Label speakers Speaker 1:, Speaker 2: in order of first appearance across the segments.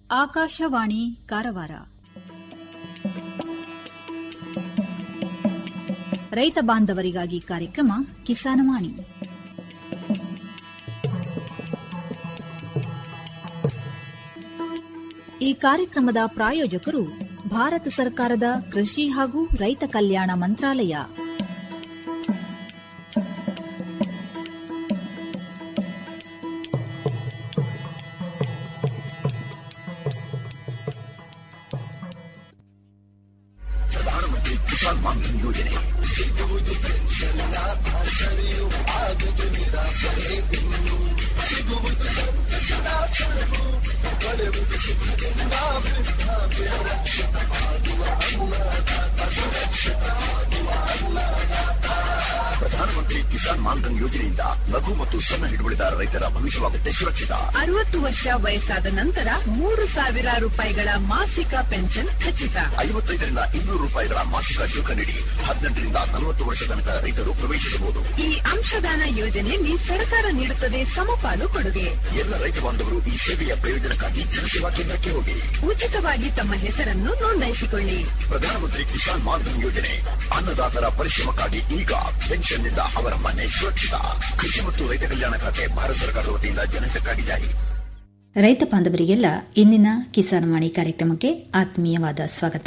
Speaker 1: ಆಕಾಶವಾಣಿ ಕಾರವಾರ ರೈತ ಬಾಂಧವರಿಗಾಗಿ ಕಾರ್ಯಕ್ರಮ ಕಿಸಾನವಾಣಿ ಈ ಕಾರ್ಯಕ್ರಮದ ಪ್ರಾಯೋಜಕರು ಭಾರತ ಸರ್ಕಾರದ ಕೃಷಿ ಹಾಗೂ ರೈತ ಕಲ್ಯಾಣ ಮಂತ್ರಾಲಯ
Speaker 2: ಪ್ರಧಾನಮಂತ್ರಿ ಕಿಸಾನ್ ಮಾನ್ಧನ್ ಯೋಜನೆ ಪ್ರಧಾನಮಂತ್ರಿ ಕಿಸಾನ್ ಮಾನ್ಧನ್ ಯೋಜನೆಯಿಂದ ಲಘು ಮತ್ತು ಸಣ್ಣ ಹಿಡುವಳಿದಾರ ರೈತರ ಭವಿಷ್ಯವಾಗುತ್ತೆ ಸುರಕ್ಷಿತ
Speaker 3: ಅರವತ್ತು ವರ್ಷ ವಯಸ್ಸಾದ ನಂತರ ಮೂರು ಸಾವಿರ ರೂಪಾಯಿಗಳ ಮಾಸಿಕ ಪೆನ್ಷನ್ ಖಚಿತ
Speaker 2: ಐವತ್ತೈದರಿಂದ ಇನ್ನೂರು ರೂಪಾಯಿಗಳ ಮಾಸಿಕ ಶುಲ್ಕ ನೀಡಿ ಹದಿನೆಂಟರಿಂದ ನಲವತ್ತು ವರ್ಷ ತನಕ ರೈತರು ಪ್ರವೇಶಿಸಬಹುದು
Speaker 3: ಈ ಅಂಶದಾನ ಯೋಜನೆಯಲ್ಲಿ ಸರ್ಕಾರ ನೀಡುತ್ತದೆ ಸಮಪಾಲು ಕೊಡುಗೆ
Speaker 2: ಎಲ್ಲ ರೈತ ಬಾಂಧವರು ಈ ಸೇವೆಯ ಪ್ರಯೋಜನಕ್ಕಾಗಿ ಜನಸೇವಾ ಕೇಂದ್ರಕ್ಕೆ ಹೋಗಿ
Speaker 3: ಉಚಿತವಾಗಿ ತಮ್ಮ ಹೆಸರನ್ನು ನೋಂದಾಯಿಸಿಕೊಳ್ಳಿ
Speaker 2: ಪ್ರಧಾನಮಂತ್ರಿ ಕಿಸಾನ್ ಮಾನ್ಧನ್ ಯೋಜನೆ ಅನ್ನದಾತರ ಪರಿಶ್ರಮಕ್ಕಾಗಿ ಈಗ ಪೆನ್ಷನ್ನಿಂದ ಅವರ ಮನೆ ಸುರಕ್ಷಿತ ಕೃಷಿ ಮತ್ತು ರೈತ ಕಲ್ಯಾಣ ಖಾತೆ ಭಾರತ ಸರ್ಕಾರದ ವತಿಯಿಂದ ಜನಹಿತಕ್ಕಾಗಿ ಜಾರಿ
Speaker 1: ರೈತ ಬಾಂಧವರಿಗೆಲ್ಲ ಇಂದಿನ ಕಿಸಾನವಾಣಿ ಕಾರ್ಯಕ್ರಮಕ್ಕೆ ಆತ್ಮೀಯವಾದ ಸ್ವಾಗತ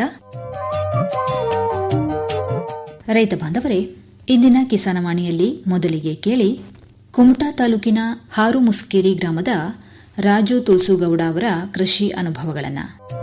Speaker 1: ರೈತ ಬಾಂಧವರೇ ಇಂದಿನ ಕಿಸಾನವಾಣಿಯಲ್ಲಿ ಮೊದಲಿಗೆ ಕೇಳಿ ಕುಮಟಾ ತಾಲೂಕಿನ ಹಾರುಮುಸ್ಕೇರಿ ಗ್ರಾಮದ ರಾಜು ತುಳಸುಗೌಡ ಅವರ ಕೃಷಿ ಅನುಭವಗಳನ್ನು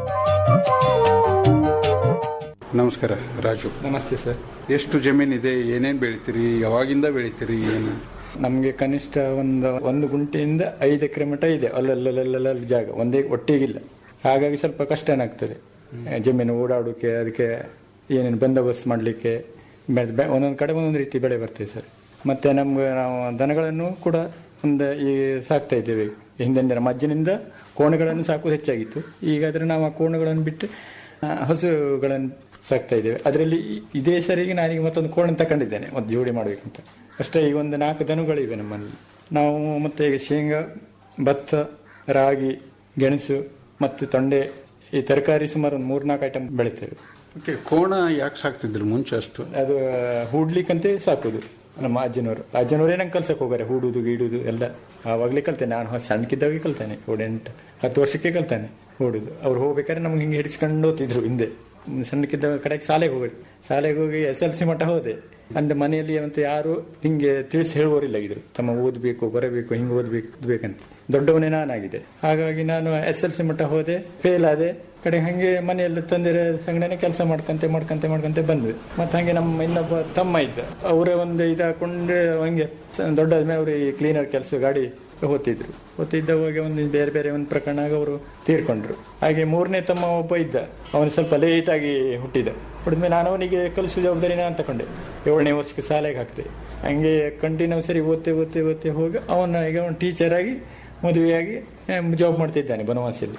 Speaker 4: ನಮಸ್ಕಾರ ರಾಜು
Speaker 5: ನಮಸ್ತೆ ಸರ್
Speaker 4: ಎಷ್ಟು ಜಮೀನಿದೆ ಏನೇನು ಬೆಳಿತೀರಿ ಯಾವಾಗಿಂದ ಬೆಳಿತೀರಿ ಏನು
Speaker 5: ನಮಗೆ ಕನಿಷ್ಠ ಒಂದು ಒಂದು ಗುಂಟೆಯಿಂದ ಐದು ಎಕರೆ ಮಟ್ಟ ಇದೆ ಅಲ್ಲಲ್ಲಲ್ಲಲ್ಲಿ ಜಾಗ ಒಂದೇ ಒಟ್ಟಿಗಿಲ್ಲ ಹಾಗಾಗಿ ಸ್ವಲ್ಪ ಕಷ್ಟನೇ ಆಗ್ತದೆ ಜಮೀನು ಓಡಾಡೋಕೆ ಅದಕ್ಕೆ ಏನೇನು ಬಂದೋಬಸ್ತ್ ಮಾಡಲಿಕ್ಕೆ ಒಂದೊಂದು ಕಡೆ ಒಂದೊಂದು ರೀತಿ ಬೆಳೆ ಬರ್ತದೆ ಸರ್ ಮತ್ತೆ ನಮ್ಗೆ ನಾವು ದನಗಳನ್ನು ಕೂಡ ಒಂದು ಈ ಸಾಕ್ತಾ ಇದ್ದೇವೆ ಹಿಂದಿನ ದಿನ ಮಜ್ಜಿನಿಂದ ಕೋಣಗಳನ್ನು ಸಾಕೋದು ಹೆಚ್ಚಾಗಿತ್ತು ಈಗ ಆದರೆ ನಾವು ಆ ಕೋಣಗಳನ್ನು ಬಿಟ್ಟು ಆ, ಹಸುಗಳನ್ನು ಸಾಕ್ತಾ ಇದ್ದೇವೆ ಅದರಲ್ಲಿ ಇದೇ ಸರಿಗೆ ನಾನೀಗ ಮತ್ತೊಂದು ಕೋಣ ತಗೊಂಡಿದ್ದೇನೆ ಒಂದು ಜೋಡಿ ಮಾಡಬೇಕಂತ ಅಷ್ಟೇ ಈಗ ಒಂದು ನಾಲ್ಕು ದನಗಳಿವೆ ನಮ್ಮಲ್ಲಿ ನಾವು ಮತ್ತೆ ಈಗ ಶೇಂಗಾ ಭತ್ತ ರಾಗಿ ಗೆಣಸು ಮತ್ತು ತೊಂಡೆ ಈ ತರಕಾರಿ ಸುಮಾರು ಒಂದು ಮೂರ್ನಾಲ್ಕು ಐಟಮ್ ಬೆಳಿತೇವೆ
Speaker 4: ಓಕೆ ಕೋಣ ಯಾಕೆ ಸಾಕ್ತಿದ್ರು ಮುಂಚೆ ಅಷ್ಟು
Speaker 5: ಅದು ಹೂಡ್ಲಿಕ್ಕಂತೆ ಸಾಕೋದು ನಮ್ಮ ಅಜ್ಜನವರು ಅಜ್ಜನವರೇ ನಂಗೆ ಕಲ್ಸಕ್ಕೆ ಹೋಗಾರೆ ಹೂಡುದು ಗೀಡುದು ಎಲ್ಲ ಆವಾಗಲೇ ಕಲ್ತೇನೆ ನಾನು ಸಣ್ಣಕ್ಕಿದ್ದಾಗೆ ಕಲ್ತೇನೆ ಎಂಟು ಹತ್ತು ವರ್ಷಕ್ಕೆ ಕಲ್ತಾನೆ ಹೂಡುದು ಅವ್ರು ಹೋಗ್ಬೇಕಾದ್ರೆ ನಮ್ಗೆ ಹಿಂಗೆ ಹಿಡಿಸ್ಕೊಂಡು ಹೋಗ್ತಿದ್ರು ಹಿಂದೆ ಸಣ್ಣಕ್ಕಿದ್ದ ಕಡೆಗೆ ಶಾಲೆಗೆ ಹೋಗೋದು ಶಾಲೆಗೆ ಹೋಗಿ ಎಸ್ ಎಲ್ ಸಿ ಮಟ್ಟ ಹೋದೆ ಅಂದ್ರೆ ಮನೆಯಲ್ಲಿ ಮತ್ತೆ ಯಾರು ಹಿಂಗೆ ತಿಳಿಸಿ ಹೇಳುವವರಿಲ್ಲ ಇದ್ರು ತಮ್ಮ ಓದಬೇಕು ಬರಬೇಕು ಹಿಂಗೆ ಓದ್ಬೇಕು ಓದ್ಬೇಕಂತ ದೊಡ್ಡವನೇ ನಾನಾಗಿದೆ ಹಾಗಾಗಿ ನಾನು ಎಸ್ ಎಲ್ ಸಿ ಮಟ್ಟ ಹೋದೆ ಫೇಲ್ ಆದೆ ಕಡೆ ಹಂಗೆ ಮನೆಯಲ್ಲಿ ತಂದಿರ ಸಂಗಡನೆ ಕೆಲಸ ಮಾಡ್ಕಂತೆ ಮಾಡ್ಕಂತೆ ಮಾಡ್ಕಂತೆ ಬಂದ್ವಿ ಮತ್ತೆ ಹಂಗೆ ನಮ್ಮ ಇನ್ನೊಬ್ಬ ತಮ್ಮ ಇದ್ದ ಅವರೇ ಒಂದು ಇದು ಹಾಕೊಂಡು ಹಂಗೆ ಸ- ದೊಡ್ಡಾದ್ಮೇಲೆ ಅವ್ರು ಈ ಕ್ಲೀನರ್ ಕೆಲಸ ಗಾಡಿ ಹೋಗ್ತಿದ್ರು ಹೋಗ್ತಿದ್ದವಾಗ ಒಂದು ಬೇರೆ ಬೇರೆ ಒಂದು ಪ್ರಕರಣ ಆಗ ಅವರು ತೀರ್ಕೊಂಡ್ರು ಹಾಗೆ ಮೂರನೇ ತಮ್ಮ ಒಬ್ಬ ಇದ್ದ ಅವನು ಸ್ವಲ್ಪ ಲೇಟ್ ಆಗಿ ಹುಟ್ಟಿದ ಹುಟ್ಟಿದ್ಮೇಲೆ ನಾನು ಅವನಿಗೆ ಕಲಿಸೋ ಜವಾಬ್ದಾರಿ ನಾನು ತಗೊಂಡೆ ಏಳನೇ ವರ್ಷಕ್ಕೆ ಶಾಲೆಗೆ ಹಾಕಿದೆ ಹಂಗೆ ಕಂಟಿನ್ಯೂ ಸರಿ ಓದ್ತೆ ಓದ್ತೆ ಓದ್ತೆ ಹೋಗಿ ಅವನ ಈಗ ಅವನು ಟೀಚರ್ ಆಗಿ ಮದುವೆಯಾಗಿ ಜಾಬ್ ಮಾಡ್ತಿದ್ದಾನೆ ಬನವಾಸಿಯಲ್ಲಿ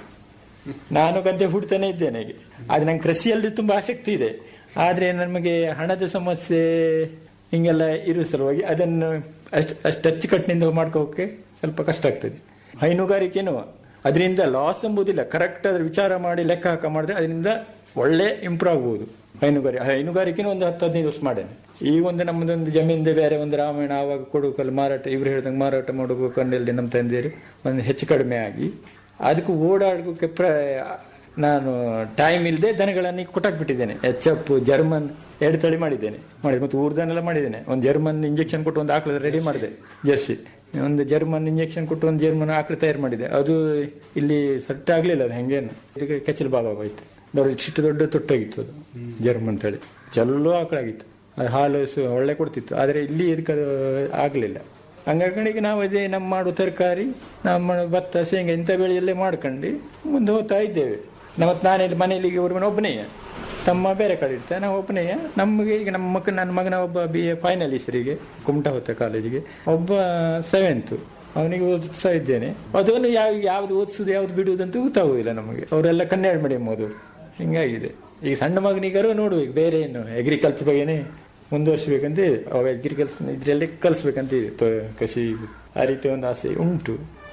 Speaker 5: ನಾನು ಗದ್ದೆ ಹುಡ್ತಾನೆ ಇದ್ದೇನೆ ಈಗ ಆದ್ರೆ ನಂಗೆ ಕೃಷಿಯಲ್ಲಿ ತುಂಬಾ ಆಸಕ್ತಿ ಇದೆ ಆದ್ರೆ ನಮಗೆ ಹಣದ ಸಮಸ್ಯೆ ಹಿಂಗೆಲ್ಲ ಇರುವ ಸಲುವಾಗಿ ಅದನ್ನು ಅಷ್ಟು ಅಷ್ಟು ಅಚ್ಚುಕಟ್ಟಿನಿಂದ ಮಾಡ್ಕೋಕೆ ಸ್ವಲ್ಪ ಕಷ್ಟ ಆಗ್ತದೆ ಹೈನುಗಾರಿಕೆನೂ ಅದರಿಂದ ಲಾಸ್ ಎಂಬುದಿಲ್ಲ ಕರೆಕ್ಟ್ ಅದ್ರ ವಿಚಾರ ಮಾಡಿ ಲೆಕ್ಕ ಹಾಕ ಮಾಡಿದ್ರೆ ಅದರಿಂದ ಒಳ್ಳೆ ಇಂಪ್ರೂವ್ ಆಗ್ಬೋದು ಹೈನುಗಾರಿಕೆ ಹೈನುಗಾರಿಕೆನೂ ಒಂದು ಹತ್ತು ಹದಿನೈದು ವರ್ಷ ಮಾಡೇನೆ ಈಗ ಒಂದು ನಮ್ಮದೊಂದು ಜಮೀನಿದೆ ಬೇರೆ ಒಂದು ರಾಮಾಯಣ ಆವಾಗ ಕೊಡುಕಲ್ಲಿ ಮಾರಾಟ ಇವ್ರು ಹೇಳ್ದಂಗೆ ಮಾರಾಟ ಮಾಡಬೇಕು ಕಂಡಲ್ಲಿ ನಮ್ಮ ತಂದೆಯರು ಒಂದು ಹೆಚ್ಚು ಕಡಿಮೆ ಆಗಿ ಅದಕ್ಕೆ ಓಡಾಡೋಕೆ ಪ್ರ ನಾನು ಟೈಮ್ ಇಲ್ಲದೆ ದನಗಳನ್ನು ಈಗ ಕೊಟ್ಟಾಕ್ಬಿಟ್ಟಿದ್ದೇನೆ ಎಚ್ ಎಫ್ ಜರ್ಮನ್ ಎರಡು ತಳಿ ಮಾಡಿದ್ದೇನೆ ಮಾಡಿದೆ ಮತ್ತು ಊರ್ದನೆಲ್ಲ ಮಾಡಿದ್ದೇನೆ ಒಂದು ಜರ್ಮನ್ ಇಂಜೆಕ್ಷನ್ ಕೊಟ್ಟು ಒಂದು ಆಕಳ ರೆಡಿ ಮಾಡಿದೆ ಜರ್ಸಿ ಒಂದು ಜರ್ಮನ್ ಇಂಜೆಕ್ಷನ್ ಕೊಟ್ಟು ಒಂದು ಜರ್ಮನ್ ಆಕಳ ತಯಾರು ಮಾಡಿದೆ ಅದು ಇಲ್ಲಿ ಸೆಟ್ ಆಗ್ಲಿಲ್ಲ ಅದು ಹೆಂಗೇನು ಇದಕ್ಕೆ ಕೆಚ್ಚಲು ಬಾಬಾ ಹೋಯ್ತು ದೊಡ್ಡ ಚಿಟ್ಟು ದೊಡ್ಡ ತೊಟ್ಟಾಗಿತ್ತು ಅದು ಜರ್ಮನ್ ತಳಿ ಚಲೋ ಆಕಳಾಗಿತ್ತು ಅದು ಹಾಲು ಸು- ಒಳ್ಳೆ ಕೊಡ್ತಿತ್ತು ಆದರೆ ಇಲ್ಲಿ ಇದಕ್ಕೆ ಅದು ಆಗಲಿಲ್ಲ ಹಂಗಾಗಿ ನಾವು ಅದೇ ನಮ್ಮ ಮಾಡೋ ತರಕಾರಿ ನಮ್ಮ ಭತ್ತ ಶೇಂಗಾ ಇಂಥ ಬೆಳೆಯಲ್ಲೇ ಮಾಡ್ಕೊಂಡು ಮುಂದೆ ಹೋಗ್ತಾ ಇದ್ದೇವೆ ನಮ್ಮ ನಾನಿಲ್ಲಿ ಮನೆಯಲ್ಲಿ ಈಗ ಇವ್ರ ಒಬ್ಬನೇ ತಮ್ಮ ಬೇರೆ ಕಡೆ ಇರ್ತಾರೆ ನಾವು ಒಬ್ಬನೇ ನಮಗೆ ಈಗ ನಮ್ಮ ಮಕ್ಕ ನನ್ನ ಮಗನ ಒಬ್ಬ ಬಿ ಎ ಫೈನಲಿಸ್ಟರಿಗೆ ಕುಮಟಾ ಹೊತ್ತ ಕಾಲೇಜಿಗೆ ಒಬ್ಬ ಸೆವೆಂತು ಅವನಿಗೆ ಓದಿಸ್ತಾ ಇದ್ದೇನೆ ಅದನ್ನು ಯಾವ ಯಾವ್ದು ಓದಿಸುದು ಯಾವ್ದು ಬಿಡುವುದು ಅಂತ ಗೊತ್ತಾಗುದಿಲ್ಲ ನಮಗೆ ಅವರೆಲ್ಲ ಕನ್ನಡ ಮೀಡಿಯಂ ಓದೋರು ಹಿಂಗಾಗಿದೆ ಈಗ ಸಣ್ಣ ಮಗನಿಗಾರು ನೋಡ್ಬೇಕು ಬೇರೆ ಏನು ಅಗ್ರಿಕಲ್ಚರ್ ಬಗ್ಗೆನೇ ಮುಂದುವರ್ಸ್ಬೇಕಂತ ಇದೆ ಅವ ಅಗ್ರಿಕಲ್ಚರ್ ಇದ್ರಲ್ಲೇ ಕಲಿಸ್ಬೇಕಂತ ಇದೆ ತೊ- ಕೃಷಿ ಆ ರೀತಿ ಒಂದು ಆಸೆ ಉಂಟು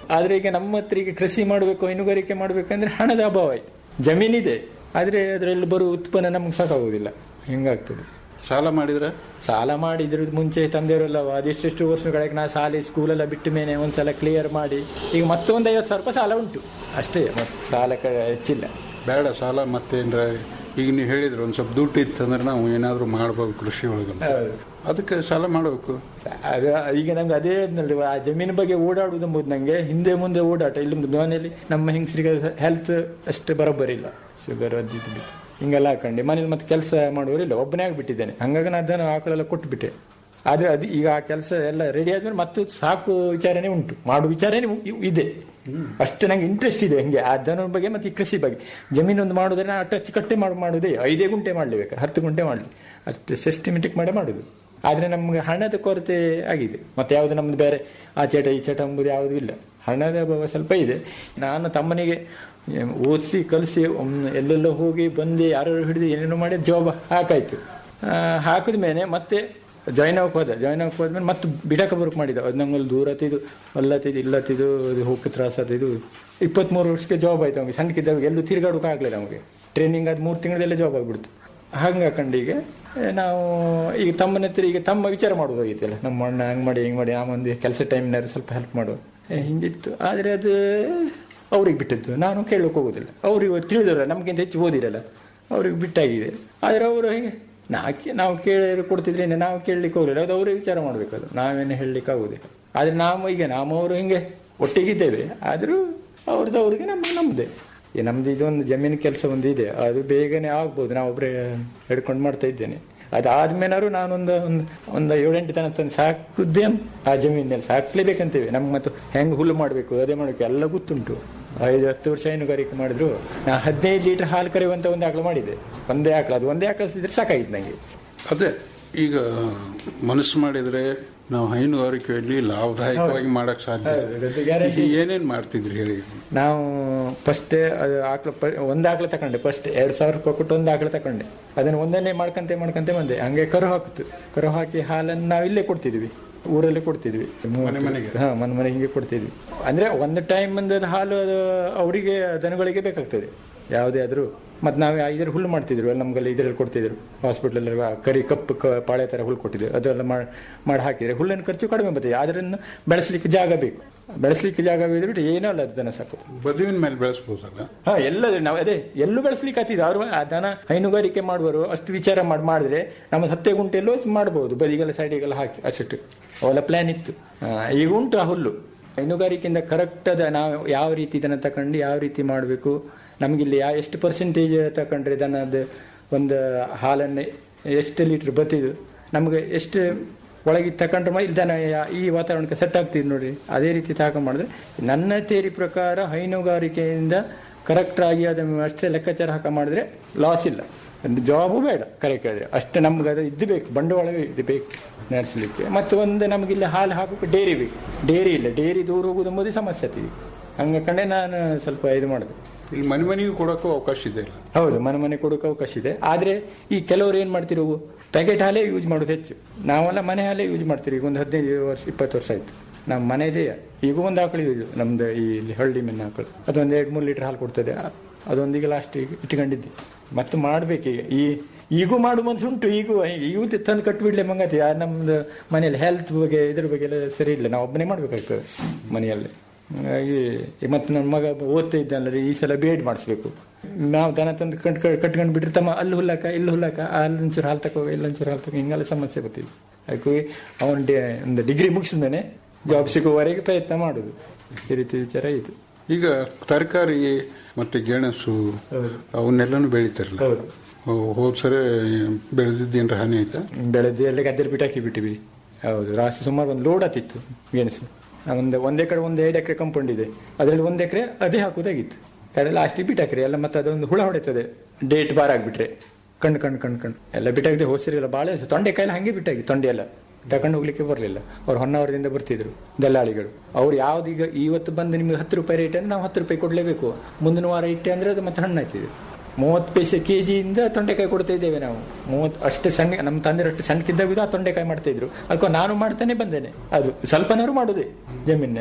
Speaker 5: ಆದ್ರೆ ಈಗ ನಮ್ಮ ಹತ್ರ ಈಗ ಕೃಷಿ ಮಾಡಬೇಕು ಹೈನುಗಾರಿಕೆ ಮಾಡ್ಬೇಕಂದ್ರೆ ಹಣದ ಅಭಾವ ಆಯ್ತು ಜಮೀನಿದೆ ಆದ್ರೆ ಅದರಲ್ಲಿ ಬರುವ ಉತ್ಪನ್ನ ನಮ್ಗೆ ಸಾಕಾಗುವುದಿಲ್ಲ ಹಿಂಗಾಗ್ತದೆ
Speaker 4: ಸಾಲ ಮಾಡಿದ್ರೆ
Speaker 5: ಸಾಲ ಮಾಡಿದ್ರು ಮುಂಚೆ ತಂದೆಯವರೆಲ್ಲ ಅದೆಷ್ಟೆಷ್ಟು ವರ್ಷಗಳಿಗೆ ನಾ ಶಾಲೆ ಸ್ಕೂಲೆಲ್ಲ ಬಿಟ್ಟ ಮೇಲೆ ಒಂದ್ಸಲ ಕ್ಲಿಯರ್ ಮಾಡಿ ಈಗ ಮತ್ತೊಂದು ಐವತ್ತು ಸಾವಿರ ರೂಪಾಯಿ ಸಾಲ ಉಂಟು ಅಷ್ಟೇ ಮತ್ತೆ ಸಾಲ ಕ- ಹೆಚ್ಚಿಲ್ಲ
Speaker 4: ಬೇಡ ಸಾಲ ಮತ್ತೇನ್ರ ಈಗ ನೀವು ಹೇಳಿದ್ರೆ ಒಂದು ಸ್ವಲ್ಪ ದುಡ್ಡು ಇತ್ತಂದ್ರೆ ನಾವು ಏನಾದರೂ ಮಾಡ್ಬೋದು ಕೃಷಿ ಒಳಗಂತ ಅದಕ್ಕೆ ಸಾಲ ಮಾಡಬೇಕು
Speaker 5: ಅದು ಈಗ ನಮ್ಗೆ ಅದೇ ಹೇಳಿದ್ನಲ್ರಿ ಆ ಜಮೀನು ಬಗ್ಗೆ ಓಡಾಡುವುದು ಎಂಬುದು ನಂಗೆ ಹಿಂದೆ ಮುಂದೆ ಓಡಾಟ ಇಲ್ಲಿ ಮನೆಯಲ್ಲಿ ನಮ್ಮ ಹೆಂಗಸರಿಗೆ ಹೆಲ್ತ್ ಅಷ್ಟು ಬರೋಬ್ಬರಿಲ್ಲ ಶುಗರ್ ಅದು ಇದು ಬಿಟ್ಟು ಹಿಂಗೆಲ್ಲ ಹಾಕೊಂಡು ಮನೇಲಿ ಮತ್ತೆ ಕೆಲಸ ಮಾಡುವವರಿಲ್ಲ ಒಬ್ಬನೇ ಆಗಿಬಿಟ್ಟಿದ್ದೇನೆ ಹಂಗಾಗಿ ನಾನು ಅದನ್ನು ಆಕಳೆಲ್ಲ ಕೊಟ್ಬಿಟ್ಟೆ ಆದ್ರೆ ಅದು ಈಗ ಆ ಕೆಲಸ ಎಲ್ಲ ರೆಡಿ ಆದ್ಮೇಲೆ ಮತ್ತೆ ಸಾಕು ವಿಚಾರನೆ ಉಂಟು ಮಾಡುವ ವಿಚಾರನೆ ಉ- ಇದೆ ಅಷ್ಟು ನಂಗೆ ಇಂಟ್ರೆಸ್ಟ್ ಇದೆ ಹಂಗೆ ಆ ದನ ಬಗ್ಗೆ ಮತ್ತೆ ಈ ಕೃಷಿ ಬಗ್ಗೆ ಜಮೀನು ಒಂದು ಮಾಡೋದ್ರೆ ನಾನು ಟಚ್ ಕಟ್ಟೆ ಮಾಡಿ ಮಾಡುದೇ ಐದೇ ಗುಂಟೆ ಮಾಡ್ಲೇಬೇಕು ಹತ್ತು ಗುಂಟೆ ಮಾಡಲಿ ಅಷ್ಟು ಸಿಸ್ಟಮೆಟಿಕ್ ಮಾಡೇ ಮಾಡುದು ಆದ್ರೆ ನಮ್ಗೆ ಹಣದ ಕೊರತೆ ಆಗಿದೆ ಮತ್ತೆ ಯಾವುದು ನಮ್ದು ಬೇರೆ ಆ ಚಟ ಈ ಚಟ ಎಂಬುದು ಯಾವುದೂ ಇಲ್ಲ ಹಣದ ಅಭಾವ ಸ್ವಲ್ಪ ಇದೆ ನಾನು ತಮ್ಮನಿಗೆ ಓದಿಸಿ ಕಲಿಸಿ ಎಲ್ಲೆಲ್ಲೋ ಹೋಗಿ ಬಂದು ಯಾರು ಹಿಡಿದು ಏನೇನೋ ಮಾಡಿ ಜಾಬ್ ಹಾಕಾಯ್ತು ಆ, ಹಾಕಿದ ಮೇಲೆ ಮತ್ತೆ ಜಾಯ್ನ್ ಆಗಕ್ಕೆ ಹೋದ ಜಾಯ್ನ್ ಆಗಕ್ಕೆ ಹೋದ್ಮೇಲೆ ಮತ್ತೆ ಬಿಡಕ ಬರೋಕ್ ಮಾಡಿದ ಅದು ನಂಗೆ ಅಲ್ಲಿ ದೂರ ಹತ್ತಿದ್ದು ಅಲ್ಲತ್ತಿದ್ದು ಇಲ್ಲತ್ತಿದ್ದು ಅದು ಹೋಗಿ ತ್ರಾಸ ಆತಿದ್ದು ಇಪ್ಪತ್ಮೂರು ವರ್ಷಕ್ಕೆ ಜಾಬ್ ಆಯ್ತು ಅವ್ನಿಗೆ ಸಣ್ಣಕ್ಕಿದ್ದಾಗ ಎಲ್ಲೂ ತಿರುಗಾಡೋಕೆ ಆಗಲಿಲ್ಲ ನಮಗೆ ಟ್ರೈನಿಂಗ್ ಆದ ಮೂರು ತಿಂಗಳಲ್ಲೇ ಜಾಬ್ ಆಗ್ಬಿಡ್ತು ಹಂಗೆ ಹಾಕೊಂಡು ಈಗ ಏ, ನಾವು ಈಗ ತಮ್ಮನ ಹತ್ರ ಈಗ ತಮ್ಮ ವಿಚಾರ ಮಾಡೋದಾಗಿತ್ತಲ್ಲ ನಮ್ಮ ಅಣ್ಣ ಹಂಗೆ ಮಾಡಿ ಹಿಂಗೆ ಮಾಡಿ ನಾವೊಂದು ಕೆಲಸ ಟೈಮ್ನಾರು ಸ್ವಲ್ಪ ಹೆಲ್ಪ್ ಮಾಡುವ ಏ, ಹಿಂಗಿತ್ತು ಆದರೆ ಅದು ಅವ್ರಿಗೆ ಬಿಟ್ಟದ್ದು ನಾನು ಕೇಳೋಕೆ ಹೋಗೋದಿಲ್ಲ ಅವ್ರಿಗೆ ತಿಳಿದಿರಲ್ಲ ನಮಗಿಂತ ಹೆಚ್ಚು ಓದಿರಲ್ಲ ಅವ್ರಿಗೆ ಬಿಟ್ಟಾಗಿದೆ ಆದರೆ ಅವರು ಹೇಗೆ ನಾ ಕೇ- ನಾವು ಕೇಳಿ ಕೊಡ್ತಿದ್ರೆ ನಾವು ಕೇಳಲಿಕ್ಕೆ ಹೋಗಲಿಲ್ಲ ಅದು ಅವರೇ ವಿಚಾರ ಮಾಡಬೇಕು ಅದು ನಾವೇನು ಹೇಳಲಿಕ್ಕೆ ಆಗೋದಿಲ್ಲ ಆದರೆ ನಾವು ಈಗ ನಾವು ಅವರು ಹಿಂಗೆ ಒಟ್ಟಿಗಿದ್ದೇವೆ ಆದರೂ ಅವ್ರದ್ದು ಅವ್ರಿಗೆ ನಮ್ಮ ನಮ್ಮದೇ ಈ ನಮ್ದು ಇದೊಂದು ಜಮೀನು ಕೆಲಸ ಒಂದು ಇದೆ ಅದು ಬೇಗನೆ ಆಗ್ಬೋದು ನಾವು ಒಬ್ಬರೇ ಹಿಡ್ಕೊಂಡು ಮಾಡ್ತಾ ಇದ್ದೇನೆ ಅದಾದ್ಮೇಲಾದ್ರು ನಾನೊಂದು ಒಂದು ಒಂದು ಏಳೆಂಟು ತನ ತಂದು ಸಾಕುದೇ ಆ ಜಮೀನಲ್ಲಿ ಸಾಕ್ಲೇಬೇಕಂತೇವೆ ನಮ್ಗೆ ಮತ್ತು ಹೆಂಗೆ ಹುಲ್ಲು ಮಾಡಬೇಕು ಅದೇ ಮಾಡಬೇಕು ಎಲ್ಲ ಗೊತ್ತುಂಟು ಐದು ಹತ್ತು ವರ್ಷ ಹೈನುಗಾರಿಕೆ ಮಾಡಿದ್ರು ನಾ ಹದಿನೈದು ಲೀಟರ್ ಹಾಲು ಕರೆಯುವಂತ ಒಂದು ಆಕಳು ಮಾಡಿದೆ ಒಂದೇ ಆಕಳು ಅದು ಒಂದೇ ಆಕಳು ಸಿದ್ರೆ ಸಾಕಾಗಿತ್ತು ನಂಗೆ
Speaker 4: ಅದೇ ಈಗ ಮನಸ್ಸು ಮಾಡಿದ್ರೆ ನಾವು ಹೈನುಗಾರಿಕೆಯಲ್ಲಿ ಲಾಭದಾಯಕವಾಗಿ ಮಾಡಕ್ ಸಾಧ್ಯ
Speaker 5: ಹೌದು, ಅದು guarantee.
Speaker 4: ಏನೇನ್ ಮಾಡ್ತಿದ್ರಿ ಹೇಳಿ
Speaker 5: ನಾವು ಫಸ್ಟ್ ಅದು ಆಕಳ ಒಂದು ಆಕಳ ತಕೊಂಡೆ ಫಸ್ಟ್ ಎರಡ್ ಸಾವಿರ ರೂಪಾಯಿ ಕೊಟ್ಟು ಒಂದು ಆಕಳ ತಕೊಂಡೆ ಅದನ್ನ ಒಂದನ್ನೇ ಮಾಡ್ಕಂತೆ ಮಾಡ್ಕಂತೆ ಬಂದೆ ಹಂಗೆ ಕರು ಹಾಕಿತು ಕರು ಹಾಕಿ ಹಾಲನ್ನು ನಾವು ಇಲ್ಲೇ ಕೊಡ್ತಿದ್ವಿ ಊರಲ್ಲೇ ಕೊಡ್ತಿದ್ವಿ
Speaker 4: ಮನೆ ಮನೆಗೆ?
Speaker 5: ಹಾ ಮನೆ ಮನೆ ಹಿಂಗೆ ಕೊಡ್ತಿದ್ವಿ ಅಂದ್ರೆ ಒಂದು ಟೈಮ್ ಬಂದದ ಹಾಲು ಅದು ಅವರಿಗೆ ದನಗಳಿಗೆ ಬೇಕಾಗ್ತದೆ ಯಾವುದೇ ಆದ್ರೂ ಮತ್ತೆ ನಾವು ಇದ್ರ ಹುಲ್ಲು ಮಾಡ್ತಿದ್ರು ಅಲ್ಲಿ ನಮ್ಗೆಲ್ಲ ಇದ್ರಲ್ಲಿ ಕೊಡ್ತಿದ್ರು ಹಾಸ್ಪಿಟಲ್ ಕರಿ ಕಪ್ಪು ಕ- ಪಾಳೆ ತರ ಹುಲ್ಲು ಕೊಟ್ಟಿದ್ರು ಅದೆಲ್ಲ ಮಾಡಿ ಮಾಡಿ ಹಾಕಿದ್ರೆ ಹುಲ್ಲಿನ ಖರ್ಚು ಕಡಿಮೆ ಬರ್ತದೆ ಅದನ್ನು ಬೆಳೆಸಲಿಕ್ಕೆ ಜಾಗ ಬೇಕು ಬೆಳೆಸಲಿಕ್ಕೆ ಜಾಗ ಬಿಟ್ಟು ಏನೂ ಅಲ್ಲ ಅದು ದನ ಸಾಕು
Speaker 4: ಬದುವಿನ ಮೇಲೆ ಬೆಳೆಸ್ಬೋದಲ್ಲ
Speaker 5: ಹಾ ಎಲ್ಲ ನಾವು ಅದೇ ಎಲ್ಲೂ ಬೆಳೆಸ್ಲಿಕ್ಕೆ ಹತ್ತಿದ್ರು ಅವ್ರು ಆ ದನ ಹೈನುಗಾರಿಕೆ ಮಾಡುವರು ಅಷ್ಟು ವಿಚಾರ ಮಾಡಿ ಮಾಡಿದ್ರೆ ನಮ್ಮ ಹತ್ತೆ ಗುಂಟೆಲ್ಲೂ ಮಾಡ್ಬೋದು ಬದಿಗೆಲ್ಲ ಸೈಡಿಗೆಲ್ಲ ಹಾಕಿ ಅಷ್ಟು ಅವೆಲ್ಲ ಪ್ಲಾನ್ ಇತ್ತು ಆ, ಈಗ ಉಂಟು ಆ ಹುಲ್ಲು ಹೈನುಗಾರಿಕೆಯಿಂದ ಕರೆಕ್ಟ್ ಅದ ನಾವು ಯಾವ ರೀತಿ ದನ ತಕೊಂಡು ಯಾವ ರೀತಿ ಮಾಡಬೇಕು ನಮಗಿಲ್ಲಿ ಯಾವ ಎಷ್ಟು ಪರ್ಸೆಂಟೇಜ್ ತಕೊಂಡ್ರೆ ದನದ ಒಂದು ಹಾಲನ್ನು ಎಷ್ಟು ಲೀಟರ್ ಬತ್ತಿದು ನಮಗೆ ಎಷ್ಟು ಒಳಗೆ ತಕೊಂಡ್ರೆ ಮ- ಇಲ್ಲಿ ದನ ಯಾ- ಈ ವಾತಾವರಣಕ್ಕೆ ಸೆಟ್ ಆಗ್ತಿದೆ ನೋಡಿ ಅದೇ ರೀತಿ ತಗೊಂಡು ಮಾಡಿದ್ರೆ ನನ್ನ ತೇರಿ ಪ್ರಕಾರ ಹೈನುಗಾರಿಕೆಯಿಂದ ಕರೆಕ್ಟ್ ಆಗಿ ಅದನ್ನು ಅಷ್ಟೇ ಲೆಕ್ಕಾಚಾರ ಹಾಕ ಮಾಡಿದ್ರೆ ಲಾಸ್ ಇಲ್ಲ ಒಂದು ಜಾಬು ಬೇಡ ಕರೆಕ್ಟ್ ಹೇಳಿದ್ರೆ ಅಷ್ಟು ನಮ್ಗೆ ಅದು ಇದು ಬೇಕು ಬಂಡವಾಳ ಇದು ಬೇಕು ನಡೆಸಲಿಕ್ಕೆ ಮತ್ತು ಒಂದು ನಮಗಿಲ್ಲಿ ಹಾಲು ಹಾಕೋಕೆ ಡೇರಿ ಬೇಕು ಡೇರಿ ಇಲ್ಲ ಡೇರಿ ದೂರ ಹೋಗುದು ಎಂಬುದೇ ಸಮಸ್ಯೆ ಆಗ್ತಿದೆ ಹಂಗ ಕಂಡೆ ನಾನು ಸ್ವಲ್ಪ ಇದು ಮಾಡಿದೆ
Speaker 4: ಇಲ್ಲಿ ಮನೆ ಮನೆಗೂ ಕೊಡೋಕ್ಕೂ ಅವಕಾಶ ಇದೆ ಇಲ್ಲ
Speaker 5: ಹೌದು ಮನೆ ಮನೆ ಕೊಡೋಕೆ ಅವಕಾಶ ಇದೆ ಆದ್ರೆ ಈ ಕೆಲವರು ಏನ್ ಮಾಡ್ತಿರೋ ಪ್ಯಾಕೆಟ್ ಹಾಲೇ ಯೂಸ್ ಮಾಡೋದು ಹೆಚ್ಚು ನಾವೆಲ್ಲ ಮನೆ ಹಾಲೇ ಯೂಸ್ ಮಾಡ್ತೀವಿ ಈಗ ಒಂದು ಹದಿನೈದು ವರ್ಷ ಇಪ್ಪತ್ತು ವರ್ಷ ಆಯ್ತು ನಮ್ಮ ಮನೆದೇ ಈಗ ಒಂದು ಆಕಳು ಇದು ನಮ್ದು ಈ ಇಲ್ಲಿ ಹಳ್ಳಿ ಮೆನ್ನ ಆಕಳು ಅದೊಂದು ಎರಡು ಮೂರು ಲೀಟರ್ ಹಾಲು ಕೊಡ್ತದೆ ಅ- ಅದೊಂದೀಗ ಲಾಸ್ಟ್ ಇಟ್ಕೊಂಡಿದ್ದೆ ಮತ್ತೆ ಮಾಡ್ಬೇಕೀಗ ಈ ಈಗೂ ಮಾಡು ಮನ್ಸು ಉಂಟು ಈಗೂ ಈಗೂ ತಂದು ಕಟ್ಬಿಡ್ಲೆ ಮಂಗತಿ ಆ ನಮ್ದು ಮನೆಯಲ್ಲಿ ಹೆಲ್ತ್ ಬಗ್ಗೆ ಇದ್ರ ಬಗ್ಗೆ ಎಲ್ಲ ಸರಿ ಇಲ್ಲ ನಾವು ಒಬ್ಬನೇ ಮಾಡ್ಬೇಕಾಗ್ತದೆ ಮನೆಯಲ್ಲಿ ಹಾಗಾಗಿ ಮತ್ತೆ ನನ್ನ ಮಗ ಓದ್ತಾ ಇದ್ದಾನಲ್ಲ ಈ ಸಲ ಬಿ ಎಡ್ ಮಾಡಿಸ್ಬೇಕು ನಾವು ದನ ತಂದು ಕಟ್ ಕಟ್ಕೊಂಡು ಬಿಟ್ರೆ ತಮ್ಮ ಅಲ್ಲಿ ಹುಲ್ಲಾಕ ಇಲ್ಲಿ ಹುಲ್ಲಾಕ ಅಲ್ಲಿ ಒಂಚೂರು ಹಾಲು ತಗೋ ಇಲ್ಲಿ ಒಂಚೂರು ಹಾಲು ತಗೋ ಹಿಂಗೆಲ್ಲ ಸಮಸ್ಯೆ ಗೊತ್ತಿಲ್ಲ ಅದಕ್ಕೆ ಅವನು ಒಂದು ಡಿಗ್ರಿ ಮುಗಿಸಿದ್ಮೇಲೆ ಜಾಬ್ ಸಿಗುವವರೆಗೆ ಪ್ರಯತ್ನ ಮಾಡುದು ಈ ರೀತಿ ವಿಚಾರ ಇದು
Speaker 4: ಈಗ ತರಕಾರಿ ಮತ್ತೆ ಗೆಣಸು ಅವನ್ನೆಲ್ಲನೂ ಬೆಳಿತಾರಲ್ಲ
Speaker 5: ಹೌದು
Speaker 4: ಅವು ಹೋದ್ ಸರಿ ಬೆಳೆದಿದ್ದೇನ್ರ ಹಾನಿ ಆಯ್ತಾ
Speaker 5: ಬೆಳೆದು ಎಲ್ಲ ಗದ್ದೆಲಿ ಬಿಟ್ಟಾಕಿ ಬಿಟ್ಟಿವಿ ಹೌದು ರಾಶಿ ಸುಮಾರು ಒಂದು ಲೋಡ್ ಆತಿತ್ತು ಗೆಣಸು ಒಂದು ಒಂದೇ ಕಡೆ ಒಂದು ಎರಡು ಎಕರೆ ಕಂಪೌಂಡ್ ಇದೆ ಅದರಲ್ಲಿ ಒಂದು ಎಕರೆ ಅದೇ ಹಾಕುದಾಗಿತ್ತು ಕಡೆ ಲಾಸ್ಟಿಗೆ ಬಿಟ್ಟಾಕ್ರಿ ಎಲ್ಲ ಮತ್ತೆ ಅದೊಂದು ಹುಳ ಹೊಡಿತದೆ ಡೇಟ್ ಬಾರ್ ಆಗ್ಬಿಟ್ರೆ ಕಣ್ಣು ಕಣ್ಣು ಕಣ್ಣು ಕಣ್ಣು ಎಲ್ಲ ಬಿಟ್ಟಾಗಿದೆ ಹೋಸಿರಿಲ್ಲ ಬಾಳೆ ತೊಂಡೆಕಾಯಿಲ್ಲ ಹಂಗೆ ಬಿಟ್ಟಾಗಿ ತೊಂಡೆ ಎಲ್ಲ ತಗೊಂಡು ಹೋಗ್ಲಿಕ್ಕೆ ಬರಲಿಲ್ಲ ಅವ್ರು ಹೊನ್ನಾವರದಿಂದ ಬರ್ತಿದ್ರು ದಲ್ಲಾಳಿಗಳು ಅವ್ರು ಯಾವ್ದು ಈಗ ಇವತ್ತು ಬಂದು ನಿಮ್ಗೆ ಹತ್ತು ರೂಪಾಯಿ ರೇಟ್ ಅಂದ್ರೆ ನಾವು ಹತ್ತು ರೂಪಾಯಿ ಕೊಡ್ಲೇಬೇಕು ಮುಂದಿನ ವಾರ ಇಟ್ಟೆ ಅಂದ್ರೆ ಅದು ಮತ್ತೆ ಹಣ್ಣಾಯ್ತಿದೆ ಮೂವತ್ತು ಪೈಸೆ ಕೆಜಿಯಿಂದ ತೊಂಡೆಕಾಯಿ ಕೊಡ್ತಾ ಇದ್ದೇವೆ ನಾವು ಮೂವತ್ತು ಅಷ್ಟು ಸಣ್ಣ ನಮ್ಮ ತಂದೆ ಅಷ್ಟು ಸಣ್ಣಕ್ಕಿದ್ದಾಗ ಆ ತೊಂಡೆಕಾಯಿ ಮಾಡ್ತಾ ಇದ್ರು ಅದಕ್ಕೆ ನಾನು ಮಾಡ್ತಾನೆ ಬಂದೇನೆ ಅದು ಸ್ವಲ್ಪನಾದ್ರು ಮಾಡುದೇ ಜಮೀನಿನಲ್ಲಿ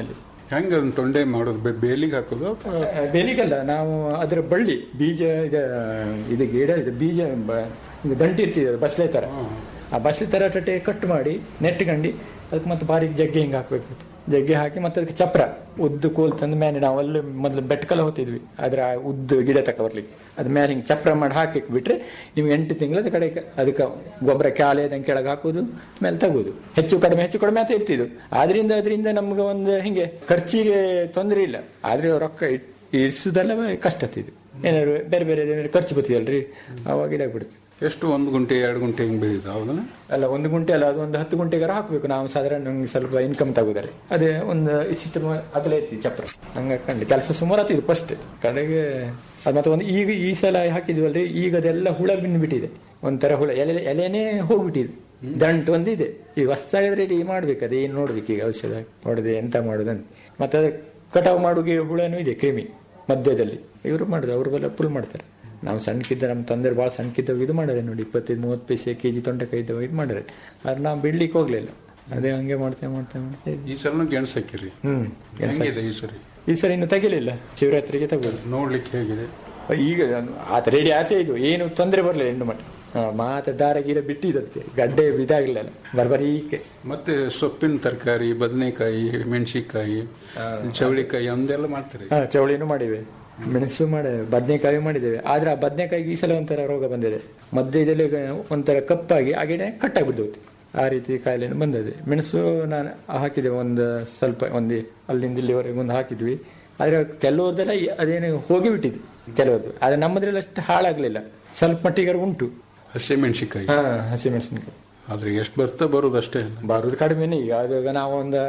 Speaker 4: ಹೆಂಗ ಅದನ್ನ ತೊಂಡೆ ಮಾಡೋದು ಬೆ- ಬೇಲಿಗೆ ಹಾಕೋದು ಅಥವಾ
Speaker 5: ಆ, ಬೇಲಿಗಲ್ಲ ನಾವು ಅದರ ಬಳ್ಳಿ ಬೀಜ ಇದು ಇದು ಗಿಡ ಇದು ಬೀಜ ಬ- ಇದು ಗಂಟಿ ಇರ್ತಿದೆ ಬಸ್ಲೆ ತರ ಆ ಬಸ್ಲೆ ತರ ಟಟ್ಟೆ ಕಟ್ ಮಾಡಿ ನೆಟ್ಕಂಡು ಅದಕ್ಕೆ ಮತ್ತೆ ಬಾರಿ ಜಗ್ಗೆ ಹಿಂಗೆ ಹಾಕ್ಬೇಕು ಜಗ್ಗೆ ಹಾಕಿ ಮತ್ತೆ ಅದಕ್ಕೆ ಚಪ್ರ ಉದ್ದು ಕೋಲ್ ತಂದ ಮೇಲೆ ನಾವು ಅಲ್ಲಿ ಮೊದಲು ಬೆಟ್ಕಲ್ಲ ಹೋಗ್ತಿದ್ವಿ ಅದ್ರ ಆ ಉದ್ದು ಗಿಡ ತಕ ಬರ್ಲಿಕ್ಕೆ ಅದ್ ಮೇಲೆ ಹಿಂಗೆ ಚಪ್ರ ಮಾಡಿ ಹಾಕಿ ಬಿಟ್ರೆ ನಿಮ್ಗೆ ಎಂಟು ತಿಂಗಳ ಕಡೆ ಅದಕ್ಕೆ ಗೊಬ್ಬರ ಕ್ಯಾಲೆ ಅದಂಗೆ ಕೆಳಗೆ ಹಾಕೋದು ಮೇಲೆ ತಗೋದು ಹೆಚ್ಚು ಕಡಿಮೆ ಹೆಚ್ಚು ಕಡಿಮೆ ಅಂತ ಇರ್ತಿದ್ದು ಆದ್ರಿಂದ ಅದರಿಂದ ನಮ್ಗೆ ಒಂದು ಹಿಂಗೆ ಖರ್ಚಿಗೆ ತೊಂದರೆ ಇಲ್ಲ ಆದ್ರೆ ರೊಕ್ಕ ಇಟ್- ಇರಿಸುದೆಲ್ಲ ಕಷ್ಟ ಆಗ್ತಿದೆ ಏನಾದ್ರು ಬೇರೆ ಬೇರೆ ಏನಾದ್ರು ಖರ್ಚು ಬರ್ತಿದಲ್ರಿ ಅವಾಗ ಇದಾಗ್ಬಿಡುತ್ತೆ
Speaker 4: ಎಷ್ಟು ಒಂದು ಗುಂಟೆ ಎರಡು ಗುಂಟೆ ಹಿಂಗೆ ಬೆಳೀದು ಹೌದಾ
Speaker 5: ಅಲ್ಲ ಒಂದು ಗುಂಟೆ ಅಲ್ಲ ಅದು ಒಂದು ಹತ್ತು ಗುಂಟೆಗಾರ ಹಾಕ್ಬೇಕು ನಾವು ಸಾಧಾರಣ ನಮ್ಗೆ ಸ್ವಲ್ಪ ಇನ್ಕಮ್ ತಗೋದಾರೆ ಅದೇ ಒಂದು ಇಷ್ಟಿಷ್ಟು ಅಗಲ ಐತಿ ಚಪ್ರ ಹಂಗ ಕಂಡು ಕೆಲಸ ಸುಮಾರು ಆತಿದ್ದು ಫಸ್ಟ್ ಕಡೆಗೆ ಅದು ಮತ್ತೆ ಒಂದು ಈಗ ಈ ಸಲ ಹಾಕಿದ್ವಲ್ರಿ ಈಗ ಅದೆಲ್ಲ ಹುಳ ಬಿಟ್ಟಿದೆ ಒಂಥರ ಹುಳ ಎಲೆ ಎಲೆನೇ ಹೋಗ್ಬಿಟ್ಟಿದೆ ದಂಟು ಒಂದಿದೆ ಈಗ ಹೊಸ್ತಾಗಿದ್ರೆ ಈ ಮಾಡ್ಬೇಕು ಅದೇ ಏನು ನೋಡ್ಬೇಕು ಈಗ ಔಷಧ ಹೊಡೆದೆ ಎಂತ ಮಾಡುದಂತ ಮತ್ತೆ ಅದು ಕಟಾವು ಮಾಡುಗೆ ಹುಳನೂ ಇದೆ ಕ್ರಿಮಿ ಮಧ್ಯದಲ್ಲಿ ಇವರು ಮಾಡುದು ಅವ್ರು ಬಲ್ಲ ಫುಲ್ ಮಾಡ್ತಾರೆ ನಾವು ಸಣ್ಣಕ್ಕಿದ್ದ ನಮ್ಮ ತಂದೆ ಭಾಳ ಸಣ್ಣಕ್ಕಿದ್ದವಾಗ ಇದು ಮಾಡಾರೆ ನೋಡಿ ಇಪ್ಪತ್ತೈದು ಮೂವತ್ತು ಪೈಸೆ ಕೆ ಜಿ ತೊಂಡೆಕಾಯಿ ಇದ್ದವಾಗ ಇದು ಮಾಡಾರೆ ಆದ್ರೆ ನಾವು ಬಿಡ್ಲಿಕ್ಕೆ ಹೋಗ್ಲಿಲ್ಲ ಅದೇ ಹಂಗೆ ಮಾಡ್ತೇವೆ ಮಾಡ್ತೇವೆ ಮಾಡ್ತೇವೆ
Speaker 4: ಈ ಸಲ ಗೆಣಸು ಹಾಕಿರಿ
Speaker 5: ಹ್ಮ್
Speaker 4: ಹೆಂಗಿದೆ ಈ ಸರಿ
Speaker 5: ಈ ಸರಿ ಇನ್ನು ತೆಗಿಲಿಲ್ಲ ಶಿವರಾತ್ರಿಗೆ ತಗೋದು
Speaker 4: ನೋಡ್ಲಿಕ್ಕೆ ಹೇಗಿದೆ
Speaker 5: ಈಗ ಆತ ರೆಡಿ ಆತೇ ಇದು ಏನು ತೊಂದರೆ ಬರಲಿಲ್ಲ ಹೆಣ್ಣು ಮಟ್ಟ ಮಾತ ದಾರ ಗೀರ ಬಿಟ್ಟಿದ್ದಕ್ಕೆ ಗಡ್ಡೆ ಇದಾಗಲಿಲ್ಲ ಬರ್ಬರೀಕೆ
Speaker 4: ಮತ್ತೆ ಸೊಪ್ಪಿನ ತರಕಾರಿ ಬದನೆಕಾಯಿ ಮೆಣಸಿನಕಾಯಿ ಚವಳಿಕಾಯಿ ಅಂದೆಲ್ಲ ಮಾಡ್ತಾರೆ
Speaker 5: ಹಾ ಚವಳಿನೂ ಮಾಡಿವೆ ಮೆಣಸು ಮಾಡಿದ್ದೇವೆ ಬದನೆಕಾಯಿ ಮಾಡಿದ್ದೇವೆ ಆದ್ರೆ ಆ ಬದನೆಕಾಯಿಗೆ ಈ ಸಲ ಒಂಥರ ರೋಗ ಬಂದಿದೆ ಮಧ್ಯದಲ್ಲಿ ಒಂಥರ ಕಪ್ಪಾಗಿ ಆ ಗಿಡ ಕಟ್ಟಾಗ್ಬಿದ್ದೋಯ್ತು ಆ ರೀತಿ ಕಾಯಿಲೆನೂ ಬಂದಿದೆ ಮೆಣಸು ನಾನು ಹಾಕಿದೆ ಒಂದು ಸ್ವಲ್ಪ ಒಂದು ಅಲ್ಲಿಂದ ಇಲ್ಲಿವರೆಗೆ ಒಂದು ಹಾಕಿದ್ವಿ ಆದ್ರೆ ಕೆಲವ್ರದೆಲ್ಲ ಅದೇನು ಹೋಗಿ ಬಿಟ್ಟಿದೆ ಕೆಲವ್ರದ್ದು ಆದ್ರೆ ನಮ್ಮದ್ರಲ್ಲಿ ಅಷ್ಟು ಹಾಳಾಗ್ಲಿಲ್ಲ ಸ್ವಲ್ಪ ಮಟ್ಟಿಗಾರ ಉಂಟು
Speaker 4: ಹಸಿ ಮೆಣಸಿನಕಾಯಿ
Speaker 5: ಹಾ ಹಸಿ ಮೆಣಸಿನಕಾಯಿ
Speaker 4: ಆದ್ರೆ ಎಷ್ಟು ಬರ್ತಾ ಬರೋದು ಅಷ್ಟೇ
Speaker 5: ಬರೋದು ಕಡಿಮೆನೇ ಈಗ ಅದಾಗ ನಾವು ಒಂದು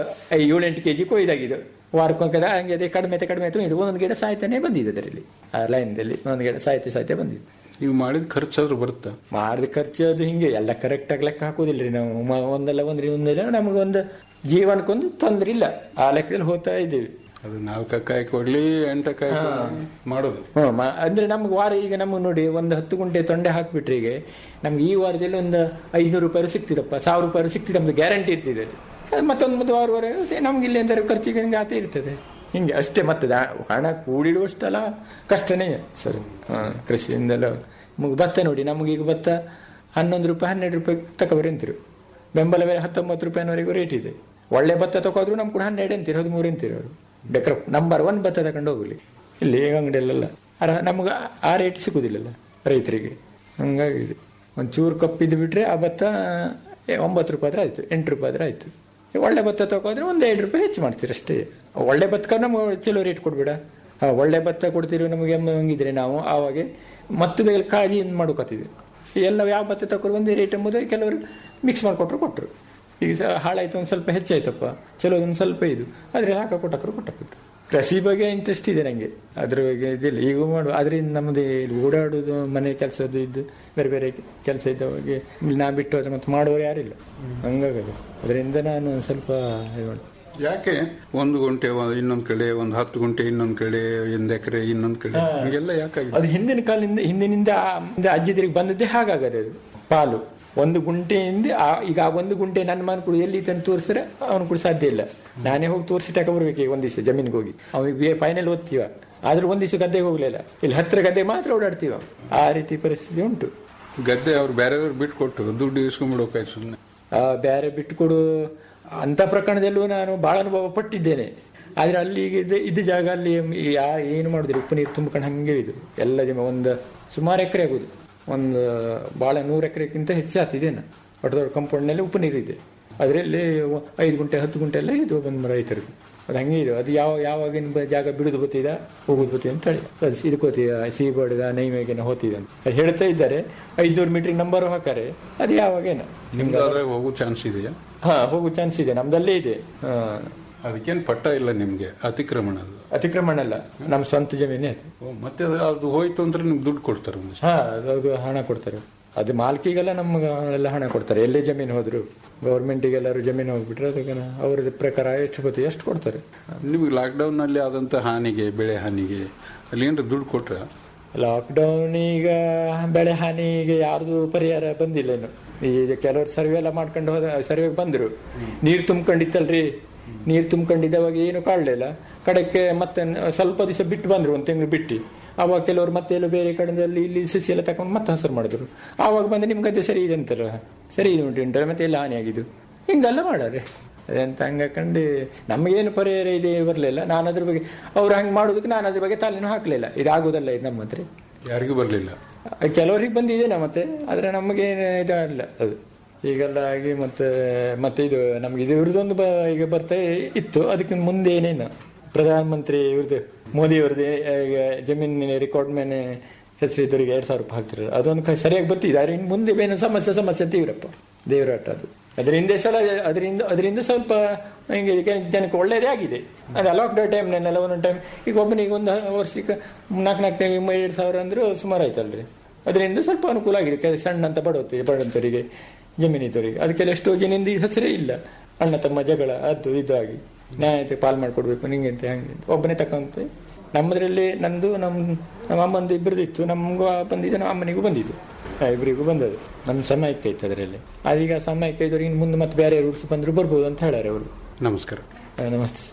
Speaker 5: ಏಳೆಂಟು ಕೆಜಿ ಕೊಯ್ದಾಗಿದೆ ವಾರಕ್ಕೊಂದು ಹಂಗೆ ಅದೇ ಕಡಿಮೆ ಆಯ್ತು ಕಡಿಮೆ ಆಯ್ತು ಇದು ಒಂದೊಂದು ಗಿಡ ಸಾಯ್ತಾನೆ ಬಂದಿದೆ ಅದರಲ್ಲಿ ಆ ಲೈನ್ದಲ್ಲಿ ಒಂದೊಂದು ಗಿಡ ಸಾಯ್ತೆ ಸಾಯ್ತೆ ಬಂದಿದೆ
Speaker 4: ನೀವು ಮಾಡಿದ ಖರ್ಚಾದ್ರೂ ಬರುತ್ತಾ
Speaker 5: ಮಾಡಿದ ಖರ್ಚು ಅದು ಹಿಂಗೆ ಎಲ್ಲ ಕರೆಕ್ಟ್ ಆಗಿ ಲೆಕ್ಕ ಹಾಕೋದಿಲ್ರಿ ನಾವು ಮ- ಒಂದಲ್ಲ ಒಂದ್ರಿ ಒಂದಿಲ್ಲ ನಮಗೊಂದು ಜೀವನಕ್ಕೊಂದು ತೊಂದ್ರೆ ಇಲ್ಲ ಆ ಲೆಕ್ಕದಲ್ಲಿ ಹೋಗ್ತಾ ಇದ್ದೀವಿ
Speaker 4: ಅದು ನಾಲ್ಕು ಕಾಯಿ ಕೊಡ್ಲಿ ಎಂಟು ಕಾಯಿ ಕೊಡ್ಲಿ ಮಾಡೋದು
Speaker 5: ಹ್ಮ್ ಮ- ಅಂದ್ರೆ ನಮ್ಗೆ ವಾರ ಈಗ ನಮ್ಗೆ ನೋಡಿ ಒಂದು ಹತ್ತು ಗುಂಟೆ ತೊಂಡೆ ಹಾಕ್ಬಿಟ್ರೆ ಈಗ ನಮ್ಗೆ ಈ ವಾರದಲ್ಲಿ ಒಂದು ಐನೂರು ರೂಪಾಯಿ ಸಿಕ್ತಿದಪ್ಪ ಸಾವಿರ ರೂಪಾಯಿ ಸಿಕ್ತಿದೆ ನಮ್ದು ಗ್ಯಾರಂಟಿ ಇರ್ತಿದೆ ಅದು ಮತ್ತೊಂದು ಮತ್ತೆ ವಾರವರೆ ನಮ್ಗೆ ಇಲ್ಲಿ ಎಂದರೆ ಖರ್ಚಿಗೆ ಹಿಂಗೆ ಆತ ಇರ್ತದೆ ಹಿಂಗೆ ಅಷ್ಟೇ ಮತ್ತೆ ದಾ- ಹಣ ಕೂಡಿಡುವಷ್ಟಲ್ಲ ಕಷ್ಟನೇ ಸರ್ ಹಾ ಕೃಷಿಯಿಂದಲೂ ನಮ್ಗೆ ಭತ್ತ ನೋಡಿ ನಮ್ಗೆ ಈಗ ಭತ್ತ ಹನ್ನೊಂದು ರೂಪಾಯಿ ಹನ್ನೆರಡು ರೂಪಾಯಿ ತಗೊಬರಿ ಅಂತಿರು ಬೆಂಬಲ ಬೆಲೆ ಹತ್ತೊಂಬತ್ತು ರೂಪಾಯಿನವರೆಗೂ ರೇಟ್ ಇದೆ ಒಳ್ಳೆ ಭತ್ತ ತಗೋದ್ರು ನಮ್ ಕೂಡ ಹನ್ನೆರಡು ಅಂತೀರಿ ಹದಿಮೂರು ಅಂತೀರಿ ಅವರು ಬೇಕಾರೆ ನಂಬರ್ ಒನ್ ಭತ್ತ ತಗೊಂಡು ಹೋಗ್ಲಿ ಇಲ್ಲಿ ಈ ಅಂಗಡಿಯಲ್ಲೆಲ್ಲ ಅರ ನಮ್ಗೆ ಆ ರೇಟ್ ಸಿಗುದಿಲ್ಲಲ್ಲ ರೈತರಿಗೆ ಹಂಗಾಗಿದೆ ಒಂಚೂರು ಕಪ್ಪಿದ್ದು ಬಿಟ್ರೆ ಆ ಭತ್ತ ಏ, ಒಂಬತ್ತು ರೂಪಾಯಿ ಆದ್ರೆ ಆಯ್ತು ಎಂಟು ರೂಪಾಯಿ ಆದ್ರೆ ಆಯ್ತು ಈ ಒಳ್ಳೆ ಭತ್ತ ತಗೋದ್ರೆ ಒಂದು ಎರಡು ರೂಪಾಯಿ ಹೆಚ್ಚು ಮಾಡ್ತೀರಿ ಅಷ್ಟೇ ಒಳ್ಳೆ ಭತ್ತಕ್ಕೆ ನಮ್ಗೆ ಚಲೋ ರೇಟ್ ಕೊಡ್ಬೇಡ ಹಾ, ಒಳ್ಳೆ ಭತ್ತ ಕೊಡ್ತೀರಿ ನಮಗೆ ಎಮ್ಮೆ ಹಂಗಿದ್ರೆ ನಾವು ಆವಾಗ ಮತ್ತು ಬೇಗ ಕಾಳಜಿ ಮಾಡ್ಕೊತೀವಿ ಎಲ್ಲ ಯಾವ ಭತ್ತ ತಗೊಂಡು ಒಂದೇ ರೇಟ್ ಎಂಬುದು ಕೆಲವರು ಮಿಕ್ಸ್ ಮಾಡಿಕೊಟ್ರು ಕೊಟ್ಟರು ಈಗ ಸಹ ಹಾಳಾಯ್ತು ಒಂದು ಸ್ವಲ್ಪ ಹೆಚ್ಚಾಯ್ತಪ್ಪ ಚಲೋ ಒಂದು ಸ್ವಲ್ಪ ಇದು ಆದ್ರೆ ಹಾಕ ಕೊಟ್ಟಕ್ರು ಕೊಟ್ಟಕ್ರು ಕೃಷಿ ಬಗ್ಗೆ ಇಂಟ್ರೆಸ್ಟ್ ಇದೆ ನನಗೆ ಅದ್ರ ಬಗ್ಗೆ ಇದಿಲ್ಲ ಈಗ ಮಾಡುವ ಅದರಿಂದ ನಮ್ಮದು ಇಲ್ಲಿ ಓಡಾಡೋದು ಮನೆ ಕೆಲಸದ್ದು ಇದ್ದು ಬೇರೆ ಬೇರೆ ಕೆಲಸ ಇದ್ದವಾಗ ಇಲ್ಲಿ ನಾ ಬಿಟ್ಟು ಹೋದ್ರೆ ಮತ್ತೆ ಮಾಡುವವರು ಯಾರಿಲ್ಲ ಹಂಗಾಗದು ಅದರಿಂದ ನಾನು ಒಂದ್ ಸ್ವಲ್ಪ ಇದು ಮಾಡ್ದೆ.
Speaker 4: ಯಾಕೆ ಒಂದು ಗುಂಟೆ ಒಂದು ಇನ್ನೊಂದ್ ಕಡೆ ಒಂದು ಹತ್ತು ಗುಂಟೆ ಇನ್ನೊಂದ್ ಕಡೆ ಒಂದ್ ಎಕರೆ ಇನ್ನೊಂದ್ ಕಡೆ ಹಂಗೆಲ್ಲ ಯಾಕಾಗಿದೆ
Speaker 5: ಅದು ಹಿಂದಿನ ಕಾಲದಿಂದ ಹಿಂದಿನಿಂದ ಆ- ಹಿಂದೆ ಅಜ್ಜಿದಿರಿಗೆ ಬಂದದ್ದೇ ಹಾಗಾಗದೆ ಅದು ಪಾಲು ಒಂದು ಗುಂಟೆಯಿಂದ ಆ- ಈಗ ಆ ಒಂದು ಗುಂಟೆ ನನ್ನ ಮನ ಕೂಡ ಎಲ್ಲಿ ತಂದು ತೋರಿಸಿದ್ರೆ ಅವನು ಕೂಡ ಸಾಧ್ಯ ಇಲ್ಲ ನಾನೇ ಹೋಗಿ ತೋರಿಸಿ ತಗೊಬರ್ಬೇಕು ಈಗ ಒಂದ್ ದಿವಸ ಜಮೀನಿಗೆ ಹೋಗಿ ಅವನಿಗೆ ಫೈನಲ್ ಓದ್ತೀವ ಆದ್ರೂ ಒಂದ್ ದಿವಸ ಗದ್ದೆಗೆ ಹೋಗ್ಲಿಲ್ಲ ಇಲ್ಲಿ ಹತ್ರ ಗದ್ದೆ ಮಾತ್ರ ಓಡಾಡ್ತೀವ ಆ ರೀತಿ ಪರಿಸ್ಥಿತಿ ಉಂಟು
Speaker 4: ಗದ್ದೆ ಅವ್ರು ಬೇರೆಯವ್ರು ಬಿಟ್ಟು ಕೊಟ್ಟು ದುಡ್ಡು ಇಸ್ಕೊಂಡ್ಬಿಡೋಕಾಯ್ತು ಸುಮ್ಮನೆ
Speaker 5: ಆ ಬೇರೆ ಬಿಟ್ಟು ಕೊಡು ಅಂತ ಪ್ರಕರಣದಲ್ಲೂ ನಾನು ಬಹಳ ಅನುಭವ ಪಟ್ಟಿದ್ದೇನೆ ಆದ್ರೆ ಅಲ್ಲಿ ಈಗ ಇದ್ದ ಇದ್ದ ಜಾಗ ಅಲ್ಲಿ ಯಾ ಏನು ಮಾಡಿದ್ರು ಉಪ್ಪು ನೀರು ತುಂಬಿಕೊಂಡು ಹಂಗೆ ಇದು ಎಲ್ಲ ಜಮ ಒಂದು ಸುಮಾರು ಎಕರೆ ಆಗುದು ಒಂದು ಬಹಳ ನೂರು ಎಕರೆಗಿಂತ ಹೆಚ್ಚು ಆತಿದೇನ ದೊಡ್ಡ ದೊಡ್ಡ ಕಂಪೌಂಡ್ನಲ್ಲಿ ಉಪ್ಪು ನೀರು ಇದೆ ಅದರಲ್ಲಿ ಐದು ಗುಂಟೆ ಹತ್ತು ಗುಂಟೆ ಎಲ್ಲ ಇದು ಬಂದು ರೈತರಿಗೆ ಅದು ಹಂಗೆ ಇದೆ ಅದು ಯಾವ ಯಾವಾಗಿನ ಬ- ಜಾಗ ಬಿಡುದು ಬತ್ತಿದ ಹೋಗುದು ಬತ್ತಿದ ಅಂತ ಹೇಳಿ ಅದು ಇದಕ್ಕೋತಿದ ಸೀಬಡ್ಗ ನೈಮೇಗೆನ ಹೋತಿದೆ ಅಂತ ಅದು ಹೇಳ್ತಾ ಇದ್ದಾರೆ ಐದ್ನೂರು ಮೀಟ್ರಿಗೆ ನಂಬರು ಹಾಕಾರೆ ಅದು ಯಾವಾಗೇನ
Speaker 4: ನಿಮ್ದಾದ್ರೆ ಹೋಗೋ ಚಾನ್ಸ್ ಇದೆಯಾ
Speaker 5: ಹಾ ಹೋಗೋ ಚಾನ್ಸ್ ಇದೆ ನಮ್ದಲ್ಲೇ ಇದೆ ಹಾ.
Speaker 4: ಅದಕ್ಕೇನು ಪಟ್ಟ ಇಲ್ಲ ನಿಮ್ಗೆ ಅತಿಕ್ರಮಣ ಅದು
Speaker 5: ಅತಿಕ್ರಮಣ ಅಲ್ಲ ನಮ್ಮ ಸ್ವಂತ ಜಮೀನೇ ಅದು
Speaker 4: ಓ, ಮತ್ತೆ ಅದು- ಅದು ಹೋಯ್ತು ಅಂದ್ರೆ ನಿಮ್ಗೆ ದುಡ್ಡು ಕೊಡ್ತಾರೆ ಒಂದಿಷ್ಟು.
Speaker 5: ಹಾ ಅದು ಹಣ ಕೊಡ್ತಾರೆ ಅದು ಮಾಲ್ಕಿಗೆಲ್ಲ ನಮ್ಗೆ ಎಲ್ಲ ಹಣ ಕೊಡ್ತಾರೆ ಎಲ್ಲೇ ಜಮೀನು ಹೋದ್ರು ಗೌರ್ಮೆಂಟಿಗೆ ಎಲ್ಲರೂ ಜಮೀನು ಹೋಗ್ಬಿಟ್ರೆ ಅದಕ್ಕೆ ಅವ್ರ ಪ್ರಕಾರ ಎಷ್ಟು ಬರ್ತದೆ ಎಷ್ಟು ಕೊಡ್ತಾರೆ
Speaker 4: ನಿಮ್ಗೆ ಲಾಕ್ಡೌನ್ ನಲ್ಲಿ ಆದಂತ ಹಾನಿಗೆ ಬೆಳೆ ಹಾನಿಗೆ ಅಲ್ಲಿ ಏನಾರ ದುಡ್ಡು ಕೊಟ್ರ
Speaker 5: ಲಾಕ್ಡೌನ್ ಈಗ ಬೆಳೆ ಹಾನಿಗೆ ಯಾರ್ದು ಪರಿಹಾರ ಬಂದಿಲ್ಲ ಇನ್ನು ಈಗ ಕೆಲವರು ಸರ್ವೆ ಎಲ್ಲ ಮಾಡ್ಕೊಂಡು ಹೋದ ಸರ್ವೆಗೆ ಬಂದ್ರು ನೀರು ತುಂಬ್ಕೊಂಡಿತ್ತಲ್ರಿ ನೀರು ತುಂಬಿಕೊಂಡಿದ್ದವಾಗ ಏನು ಕಾಣಲಿಲ್ಲ ಕಡೆಗೆ ಮತ್ತೆ ಸ್ವಲ್ಪ ದಿವಸ ಬಿಟ್ಟು ಬಂದ್ರು ಒಂದು ತಿಂಗಳು ಬಿಟ್ಟು ಆವಾಗ ಕೆಲವರು ಮತ್ತೆ ಎಲ್ಲ ಬೇರೆ ಕಡೆಯಿಂದ ಅಲ್ಲಿ ಇಲ್ಲಿ ಸಸಿ ಎಲ್ಲ ತಗೊಂಡು ಮತ್ತೆ ಹಸಿರು ಮಾಡಿದ್ರು ಆವಾಗ ಬಂದು ನಿಮ್ಗೆ ಅದೇ ಸರಿ ಇದೆ ಅಂತಲ್ಲ ಸರಿ ಇದೆ ಉಂಟು ಉಂಟಲ್ಲ ಮತ್ತೆ ಎಲ್ಲ ಹಾನಿ ಆಗಿದ್ದು ಹಿಂಗೆಲ್ಲ ಮಾಡಾರೆ ಅದಂತ ಹಂಗಂಡು ನಮಗೇನು ಪರಿಹಾರ ಇದೆ ಬರಲಿಲ್ಲ ನಾನು ಅದ್ರ ಬಗ್ಗೆ ಅವ್ರು ಹಂಗೆ ಮಾಡೋದಕ್ಕೆ ನಾನು ಅದ್ರ ಬಗ್ಗೆ ತಲೆನೂ ಹಾಕಲಿಲ್ಲ ಇದಾಗೋದಲ್ಲ ಇದು ನಮ್ಮ ಹತ್ರ
Speaker 4: ಯಾರಿಗೂ ಬರಲಿಲ್ಲ
Speaker 5: ಕೆಲವರಿಗೆ ಬಂದಿದೆ ಮತ್ತೆ ಆದ್ರೆ ನಮಗೆ ಇದಾಗಲ್ಲ ಅದು ಈಗೆಲ್ಲ ಆಗಿ ಮತ್ತೆ ಮತ್ತೆ ಇದು ನಮ್ಗೆ ಇದು ಇವ್ರದ್ದೊಂದು ಬ ಈಗ ಬರ್ತಾ ಇತ್ತು ಅದಕ್ಕೆ ಮುಂದೆ ಏನೇನು ಪ್ರಧಾನಮಂತ್ರಿ ಇವ್ರದ್ದು ಮೋದಿ ಅವ್ರದ್ದು ಈಗ ಜಮೀನಿನ ರೆಕಾರ್ಡ್ ಮೇಲೆ ಹೆಸರು ಇದ್ದವರಿಗೆ ಎರಡ್ ಸಾವಿರ ರೂಪಾಯಿ ಹಾಕ್ತಿರಲ್ಲ ಅದೊಂದು ಕ- ಸರಿಯಾಗಿ ಬರ್ತಿದೆ ಆದ್ರೆ ಇನ್ನು ಮುಂದೆ ಏನು ಸಮಸ್ಯೆ ಸಮಸ್ಯೆ ತೀವ್ರಪ್ಪ ದೇವರಾಟ ಅದು ಅದರಿಂದ ಸಲ ಅದರಿಂದ ಅದರಿಂದ ಸ್ವಲ್ಪ ಹಿಂಗೆ ಈಗ ಜನಕ್ಕೆ ಒಳ್ಳೇದೇ ಆಗಿದೆ ಅದೇ ಲಾಕ್ಡೌನ್ ಟೈಮ್ನೆಲ್ಲ ಒಂದೊಂದು ಟೈಮ್ ಈಗ ಒಬ್ಬನಿಗೆ ಒಂದು ವರ್ಷಕ್ಕೆ ನಾಲ್ಕು ನಾಲ್ಕು ಟೈಮ್ ಎರಡು ಸಾವಿರ ಅಂದ್ರೆ ಸುಮಾರು ಆಯ್ತಲ್ರಿ ಅದರಿಂದ ಸ್ವಲ್ಪ ಅನುಕೂಲ ಆಗಿದೆ ಕೆಲ- ಸಣ್ಣ ಅಂತ ಬಡವರಿಗೆ ಬಡಂತವರಿಗೆ ಜಮೀನಿದ್ದವರಿಗೆ ಅದಕ್ಕೆಲ್ಲ ಎಷ್ಟೋ ಜನಿಂದ ಈ ಹೆಸರೇ ಇಲ್ಲ ಅಣ್ಣ ತಮ್ಮ ಜಗಳ ಅದು ಇದು ಆಗಿ ನ್ಯಾಯತೆ ಪಾಲ್ ಮಾಡ್ಕೊಡ್ಬೇಕು ನಿಂಗೆ ಅಂತ ಹಂಗೆ ಅಂತ ಒಬ್ಬನೇ ತಕೊಂತ ನಮ್ಮದ್ರಲ್ಲಿ ನಂದು ನಮ್ ನಮ್ಮ ಅಮ್ಮಂದು ಇಬ್ಬರದ್ದು ಇತ್ತು ನಮಗೂ ಬಂದಿದ್ದು ನಮ್ಮ ಅಮ್ಮನಿಗೂ ಬಂದಿದ್ದು ಆ, ಇಬ್ರಿಗೂ ಬಂದದ್ದು ನಮ್ಮ ಸಮಯಕ್ಕೆ ಇತ್ತು ಅದರಲ್ಲಿ ಅದೀಗ ಸಮಯಕ್ಕೆ ಇದ್ದವ್ರಿಗೆ ಇನ್ನು ಮುಂದೆ ಮತ್ತೆ ಬೇರೆ ರೂಲ್ಸ್ ಬಂದ್ರು ಬರ್ಬೋದು ಅಂತ ಹೇಳಾರೆ ಅವರು
Speaker 4: ನಮಸ್ಕಾರ
Speaker 5: ಆ, ನಮಸ್ತೆ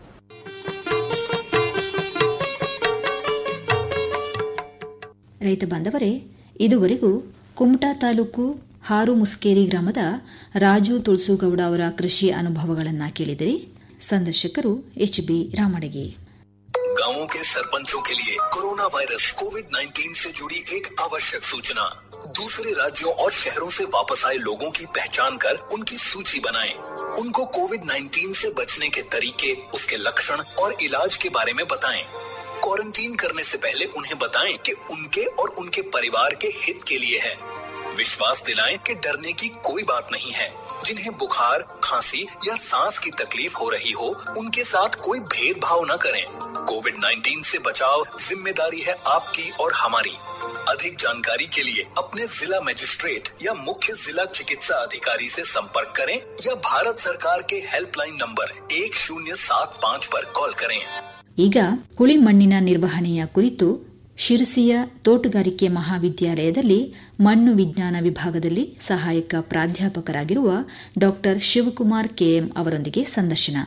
Speaker 1: ರೈತ ಬಾಂಧವರೇ ಇದುವರೆಗೂ ಕುಮಟಾ ತಾಲೂಕು ಹಾರು ಮುಸ್ಕೇರಿ ಗ್ರಾಮದ ರಾಜು ತುಳಸುಗೌಡ ಅವರ ಕೃಷಿ ಅನುಭವಗಳನ್ನ ಕೇಳಿದಿರಿ ಸಂದರ್ಶಕರು ಎಚ್ ಬಿ ರಾಮಡಗಿ
Speaker 2: गांवों के सरपंचों के लिए कोरोना वायरस कोविड 19 से जुड़ी एक आवश्यक सूचना दूसरे राज्यों और शहरों से वापस आए लोगों की पहचान कर उनकी सूची बनाएं। उनको कोविड 19 से बचने के तरीके उसके लक्षण और इलाज के बारे में बताएं। क्वारंटीन करने से पहले उन्हें बताएं कि उनके और उनके परिवार के हित के लिए है विश्वास दिलाएं कि डरने की कोई बात नहीं है जिन्हें बुखार खांसी या सांस की तकलीफ हो रही हो उनके साथ कोई भेदभाव न करें कोविड 19 से बचाव जिम्मेदारी है आपकी और हमारी अधिक जानकारी के लिए अपने जिला मजिस्ट्रेट या मुख्य जिला चिकित्सा अधिकारी से संपर्क करें या भारत सरकार के हेल्पलाइन नंबर एक शून्य सात पाँच पर कॉल करें
Speaker 1: ಈಗ ಹುಳಿ ಮಣ್ಣಿನ ನಿರ್ವಹಣೆಯ ಕುರಿತು ಶಿರಸಿಯ ತೋಟಗಾರಿಕೆ ಮಹಾವಿದ್ಯಾಲಯದಲ್ಲಿ ಮಣ್ಣು ವಿಜ್ಞಾನ ವಿಭಾಗದಲ್ಲಿ ಸಹಾಯಕ ಪ್ರಾಧ್ಯಾಪಕರಾಗಿರುವ ಡಾ ಶಿವಕುಮಾರ್ ಕೆಎಂ ಅವರೊಂದಿಗೆ ಸಂದರ್ಶನ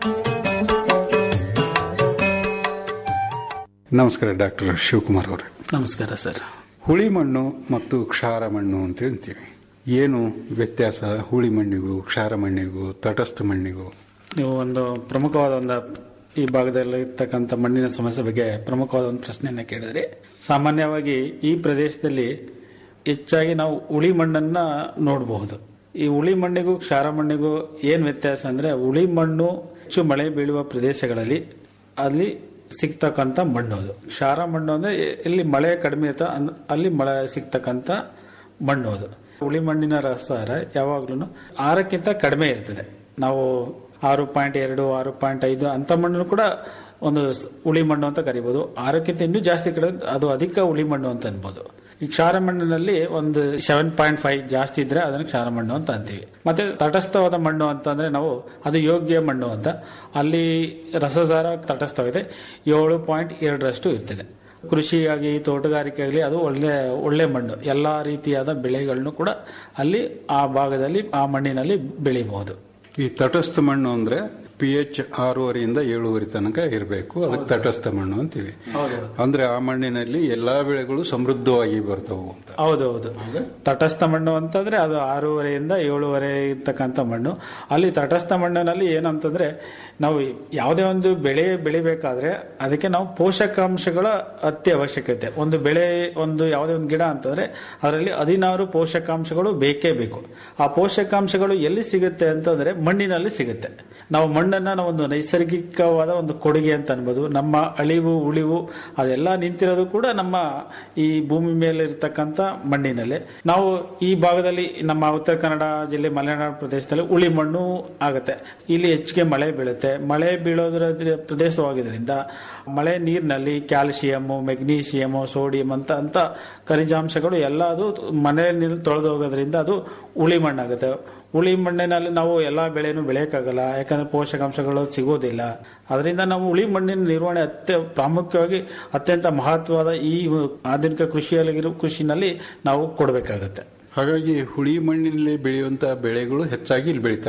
Speaker 4: ನಮಸ್ಕಾರ ಡಾಕ್ಟರ್ ಶಿವಕುಮಾರ್ ಅವರೇ
Speaker 6: ನಮಸ್ಕಾರ ಸರ್
Speaker 4: ಹುಳಿ ಮಣ್ಣು ಮತ್ತು ಕ್ಷಾರ ಮಣ್ಣು ಅಂತ ಹೇಳ್ತೀವಿ ಏನು ವ್ಯತ್ಯಾಸ ಹುಳಿ ಮಣ್ಣಿಗೂ ಕ್ಷಾರ ಮಣ್ಣಿಗೂ ತಟಸ್ಥ ಮಣ್ಣಿಗೂ
Speaker 6: ನೀವು ಒಂದು ಪ್ರಮುಖವಾದ ಒಂದು ಈ ಭಾಗದಲ್ಲಿ ಇರ್ತಕ್ಕಂಥ ಮಣ್ಣಿನ ಸಮಸ್ಯೆ ಬಗ್ಗೆ ಪ್ರಮುಖವಾದ ಒಂದು ಪ್ರಶ್ನೆಯನ್ನ ಕೇಳಿದ್ರಿ ಸಾಮಾನ್ಯವಾಗಿ ಈ ಪ್ರದೇಶದಲ್ಲಿ ಹೆಚ್ಚಾಗಿ ನಾವು ಉಳಿ ಮಣ್ಣನ್ನ ನೋಡಬಹುದು ಈ ಉಳಿ ಮಣ್ಣಿಗೂ ಕ್ಷಾರ ಮಣ್ಣಿಗೂ ಏನ್ ವ್ಯತ್ಯಾಸ ಅಂದ್ರೆ ಉಳಿ ಮಣ್ಣು ಹೆಚ್ಚು ಮಳೆ ಬೀಳುವ ಪ್ರದೇಶಗಳಲ್ಲಿ ಅಲ್ಲಿ ಸಿಗ್ತಕ್ಕಂಥ ಮಣ್ಣು ಅದು ಕ್ಷಾರ ಮಣ್ಣು ಅಂದ್ರೆ ಎಲ್ಲಿ ಮಳೆ ಕಡಿಮೆ ಇರುತ್ತೋ ಅಂದ್- ಅಲ್ಲಿ ಮಳೆ ಸಿಗ್ತಕ್ಕಂಥ ಮಣ್ಣು ಅದು ಉಳಿ ಮಣ್ಣಿನ ರಸಾರ ಯಾವಾಗ್ಲೂ ಆರಕ್ಕಿಂತ ಕಡಿಮೆ ಇರ್ತದೆ ನಾವು ಆರು ಪಾಯಿಂಟ್ ಎರಡು ಆರು ಪಾಯಿಂಟ್ ಐದು ಅಂತ ಮಣ್ಣು ಕೂಡ ಒಂದು ಸ್- ಉಳಿ ಮಣ್ಣು ಅಂತ ಕರಿಬಹುದು ಆರಕ್ಕಿಂತ ಇನ್ನೂ ಜಾಸ್ತಿ ಕಡೆ ಅದು ಅಧಿಕ ಉಳಿ ಮಣ್ಣು ಅಂತ ಅನ್ಬೋದು ಈ ಕ್ಷಾರ ಮಣ್ಣಿನಲ್ಲಿ ಒಂದು ಸೆವೆನ್ ಪಾಯಿಂಟ್ ಫೈವ್ ಜಾಸ್ತಿ ಇದ್ರೆ ಅದನ್ನು ಕ್ಷಾರ ಮಣ್ಣು ಅಂತ ಅಂತೀವಿ ಮತ್ತೆ ತಟಸ್ಥವಾದ ಮಣ್ಣು ಅಂತಂದ್ರೆ ನಾವು ಅದು ಯೋಗ್ಯ ಮಣ್ಣು ಅಂತ ಅಲ್ಲಿ ರಸಸಾರ ತಟಸ್ಥವಾಗಿದೆ ಏಳು ಪಾಯಿಂಟ್ ಎರಡರಷ್ಟು ಇರ್ತದೆ ಕೃಷಿಯಾಗಿ ತೋಟಗಾರಿಕೆ ಆಗಲಿ ಅದು ಒಳ್ಳೆ ಒಳ್ಳೆ ಮಣ್ಣು ಎಲ್ಲಾ ರೀತಿಯಾದ ಬೆಳೆಗಳನ್ನು ಕೂಡ ಅಲ್ಲಿ ಆ ಭಾಗದಲ್ಲಿ ಆ ಮಣ್ಣಿನಲ್ಲಿ ಬೆಳಿಬಹುದು
Speaker 4: ಈ ತಟಸ್ಥ ಮಣ್ಣು ಅಂದ್ರೆ ಪಿ ಎಚ್ ಆರೂವರೆಯಿಂದ ಏಳುವರೆ ತನಕ ಇರಬೇಕು ಅದಕ್ಕೆ ತಟಸ್ಥ ಮಣ್ಣು ಅಂತೀವಿ ಅಂದ್ರೆ ಆ ಮಣ್ಣಿನಲ್ಲಿ ಎಲ್ಲಾ ಬೆಳೆಗಳು ಸಮೃದ್ಧವಾಗಿ ಬರ್ತವು ಅಂತ
Speaker 6: ಹೌದೌದು ತಟಸ್ಥ ಮಣ್ಣು ಅಂತಂದ್ರೆ ಅದು ಆರೂವರೆಯಿಂದ ಏಳುವರೆ ಇರ್ತಕ್ಕಂಥ ಮಣ್ಣು ಅಲ್ಲಿ ತಟಸ್ಥ ಮಣ್ಣಿನಲ್ಲಿ ಏನಂತಂದ್ರೆ ನಾವು ಯಾವುದೇ ಒಂದು ಬೆಳೆ ಬೆಳಿಬೇಕಾದ್ರೆ ಅದಕ್ಕೆ ನಾವು ಪೋಷಕಾಂಶಗಳ ಅತ್ಯವಶ್ಯಕತೆ ಒಂದು ಬೆಳೆ ಒಂದು ಯಾವುದೇ ಒಂದು ಗಿಡ ಅಂತಂದ್ರೆ ಅದರಲ್ಲಿ ಹದಿನಾರು ಪೋಷಕಾಂಶಗಳು ಬೇಕೇ ಬೇಕು ಆ ಪೋಷಕಾಂಶಗಳು ಎಲ್ಲಿ ಸಿಗುತ್ತೆ ಅಂತಂದ್ರೆ ಮಣ್ಣಿನಲ್ಲಿ ಸಿಗುತ್ತೆ ನಾವು ಮಣ್ಣನ್ನ ನಾವು ಒಂದು ನೈಸರ್ಗಿಕವಾದ ಒಂದು ಕೊಡುಗೆ ಅಂತ ಅನ್ಬೋದು ನಮ್ಮ ಅಳಿವು ಉಳಿವು ಅದೆಲ್ಲ ನಿಂತಿರೋದು ಕೂಡ ನಮ್ಮ ಈ ಭೂಮಿ ಮೇಲೆ ಇರ್ತಕ್ಕಂಥ ಮಣ್ಣಿನಲ್ಲಿ ನಾವು ಈ ಭಾಗದಲ್ಲಿ ನಮ್ಮ ಉತ್ತರ ಕನ್ನಡ ಜಿಲ್ಲೆ ಮಲೆನಾಡು ಪ್ರದೇಶದಲ್ಲಿ ಉಳಿ ಮಣ್ಣು ಆಗುತ್ತೆ ಇಲ್ಲಿ ಹೆಚ್ಚಿಗೆ ಮಳೆ ಬೀಳುತ್ತೆ ಮಳೆ ಬೀಳೋದ್ರ ಪ್ರದೇಶವಾಗಿದ್ದರಿಂದ ಮಳೆ ನೀರಿನಲ್ಲಿ ಕ್ಯಾಲ್ಸಿಯಂ ಮೆಗ್ನೀಷಿಯಂ ಸೋಡಿಯಂ ಅಂತ ಅಂತ ಖನಿಜಾಂಶಗಳು ಎಲ್ಲ ಅದು ಮನೆ ನೀರು ತೊಳೆದು ಹೋಗೋದ್ರಿಂದ ಅದು ಉಳಿ ಮಣ್ಣಾಗುತ್ತೆ ಉಳಿ ಮಣ್ಣಿನಲ್ಲಿ ನಾವು ಎಲ್ಲಾ ಬೆಳೆನೂ ಬೆಳೆಯಕ್ಕಾಗಲ್ಲ ಯಾಕಂದ್ರೆ ಪೋಷಕಾಂಶಗಳು ಸಿಗೋದಿಲ್ಲ ಅದರಿಂದ ನಾವು ಉಳಿ ಮಣ್ಣಿನ ನಿರ್ವಹಣೆ ಅತ್ಯ ಪ್ರಾಮುಖ್ಯವಾಗಿ ಅತ್ಯಂತ ಮಹತ್ವದ ಈ ಆಧುನಿಕ ಕೃಷಿಯಲ್ಲಿರೋ ಕೃಷಿನಲ್ಲಿ ನಾವು ಕೊಡಬೇಕಾಗತ್ತೆ
Speaker 4: ಹಾಗಾಗಿ ಹುಳಿ ಮಣ್ಣಿನಲ್ಲಿ ಬೆಳೆಯುವಂತ ಬೆಳೆಗಳು ಹೆಚ್ಚಾಗಿ ಇಲ್ಲಿ ಬೆಳೀತಾ ಇದಾವೆ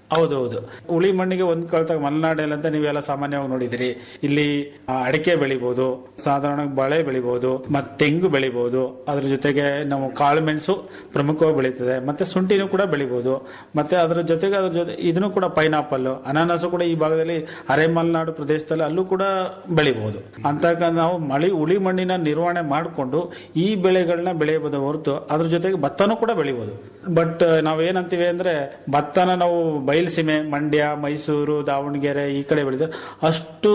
Speaker 6: ಹೌದೌದು ಉಳಿ ಮಣ್ಣಿಗೆ ಹೊಂದ್ಕೊಳ್ತಾ ಮಲೆನಾಡಲ್ಲಿ ಅಂತ ನೀವೆಲ್ಲ ಸಾಮಾನ್ಯವಾಗಿ ನೋಡಿದಿರಿ ಇಲ್ಲಿ ಆ, ಅಡಿಕೆ ಬೆಳಿಬಹುದು ಸಾಧಾರಣ ಬಾಳೆ ಬೆಳಿಬಹುದು ಮತ್ತೆ ತೆಂಗು ಬೆಳಿಬಹುದು ಅದ್ರ ಜೊತೆಗೆ ನಾವು ಕಾಳು ಮೆಣಸು ಪ್ರಮುಖವಾಗಿ ಬೆಳೀತದೆ ಮತ್ತೆ ಶುಂಠಿನೂ ಕೂಡ ಬೆಳಿಬಹುದು ಮತ್ತೆ ಅದ್ರ ಜೊತೆಗೆ ಅದ್ರ ಜೊತೆ ಇದನ್ನು ಕೂಡ ಪೈನಾಪಲ್ ಅನಾನಸು ಕೂಡ ಈ ಭಾಗದಲ್ಲಿ ಅರೆ ಮಲೆನಾಡು ಪ್ರದೇಶದಲ್ಲಿ ಅಲ್ಲೂ ಕೂಡ ಬೆಳಿಬಹುದು ಅಂತ ನಾವು ಮಳಿ ಉಳಿ ಮಣ್ಣಿನ ನಿರ್ವಹಣೆ ಮಾಡಿಕೊಂಡು ಈ ಬೆಳೆಗಳನ್ನ ಬೆಳೆಯಬಹುದು ಹೊರತು ಅದ್ರ ಜೊತೆಗೆ ಭತ್ತನೂ ಕೂಡ ಬೆಳಿಬಹುದು ಬಟ್ ನಾವ್ ಏನಂತೀವಿ ಅಂದ್ರೆ ಭತ್ತನ ನಾವು ಬಯಲುಸೀಮೆ ಮಂಡ್ಯ ಮೈಸೂರು ದಾವಣಗೆರೆ ಈ ಕಡೆ ಬೆಳೆದ್ರೆ ಅಷ್ಟು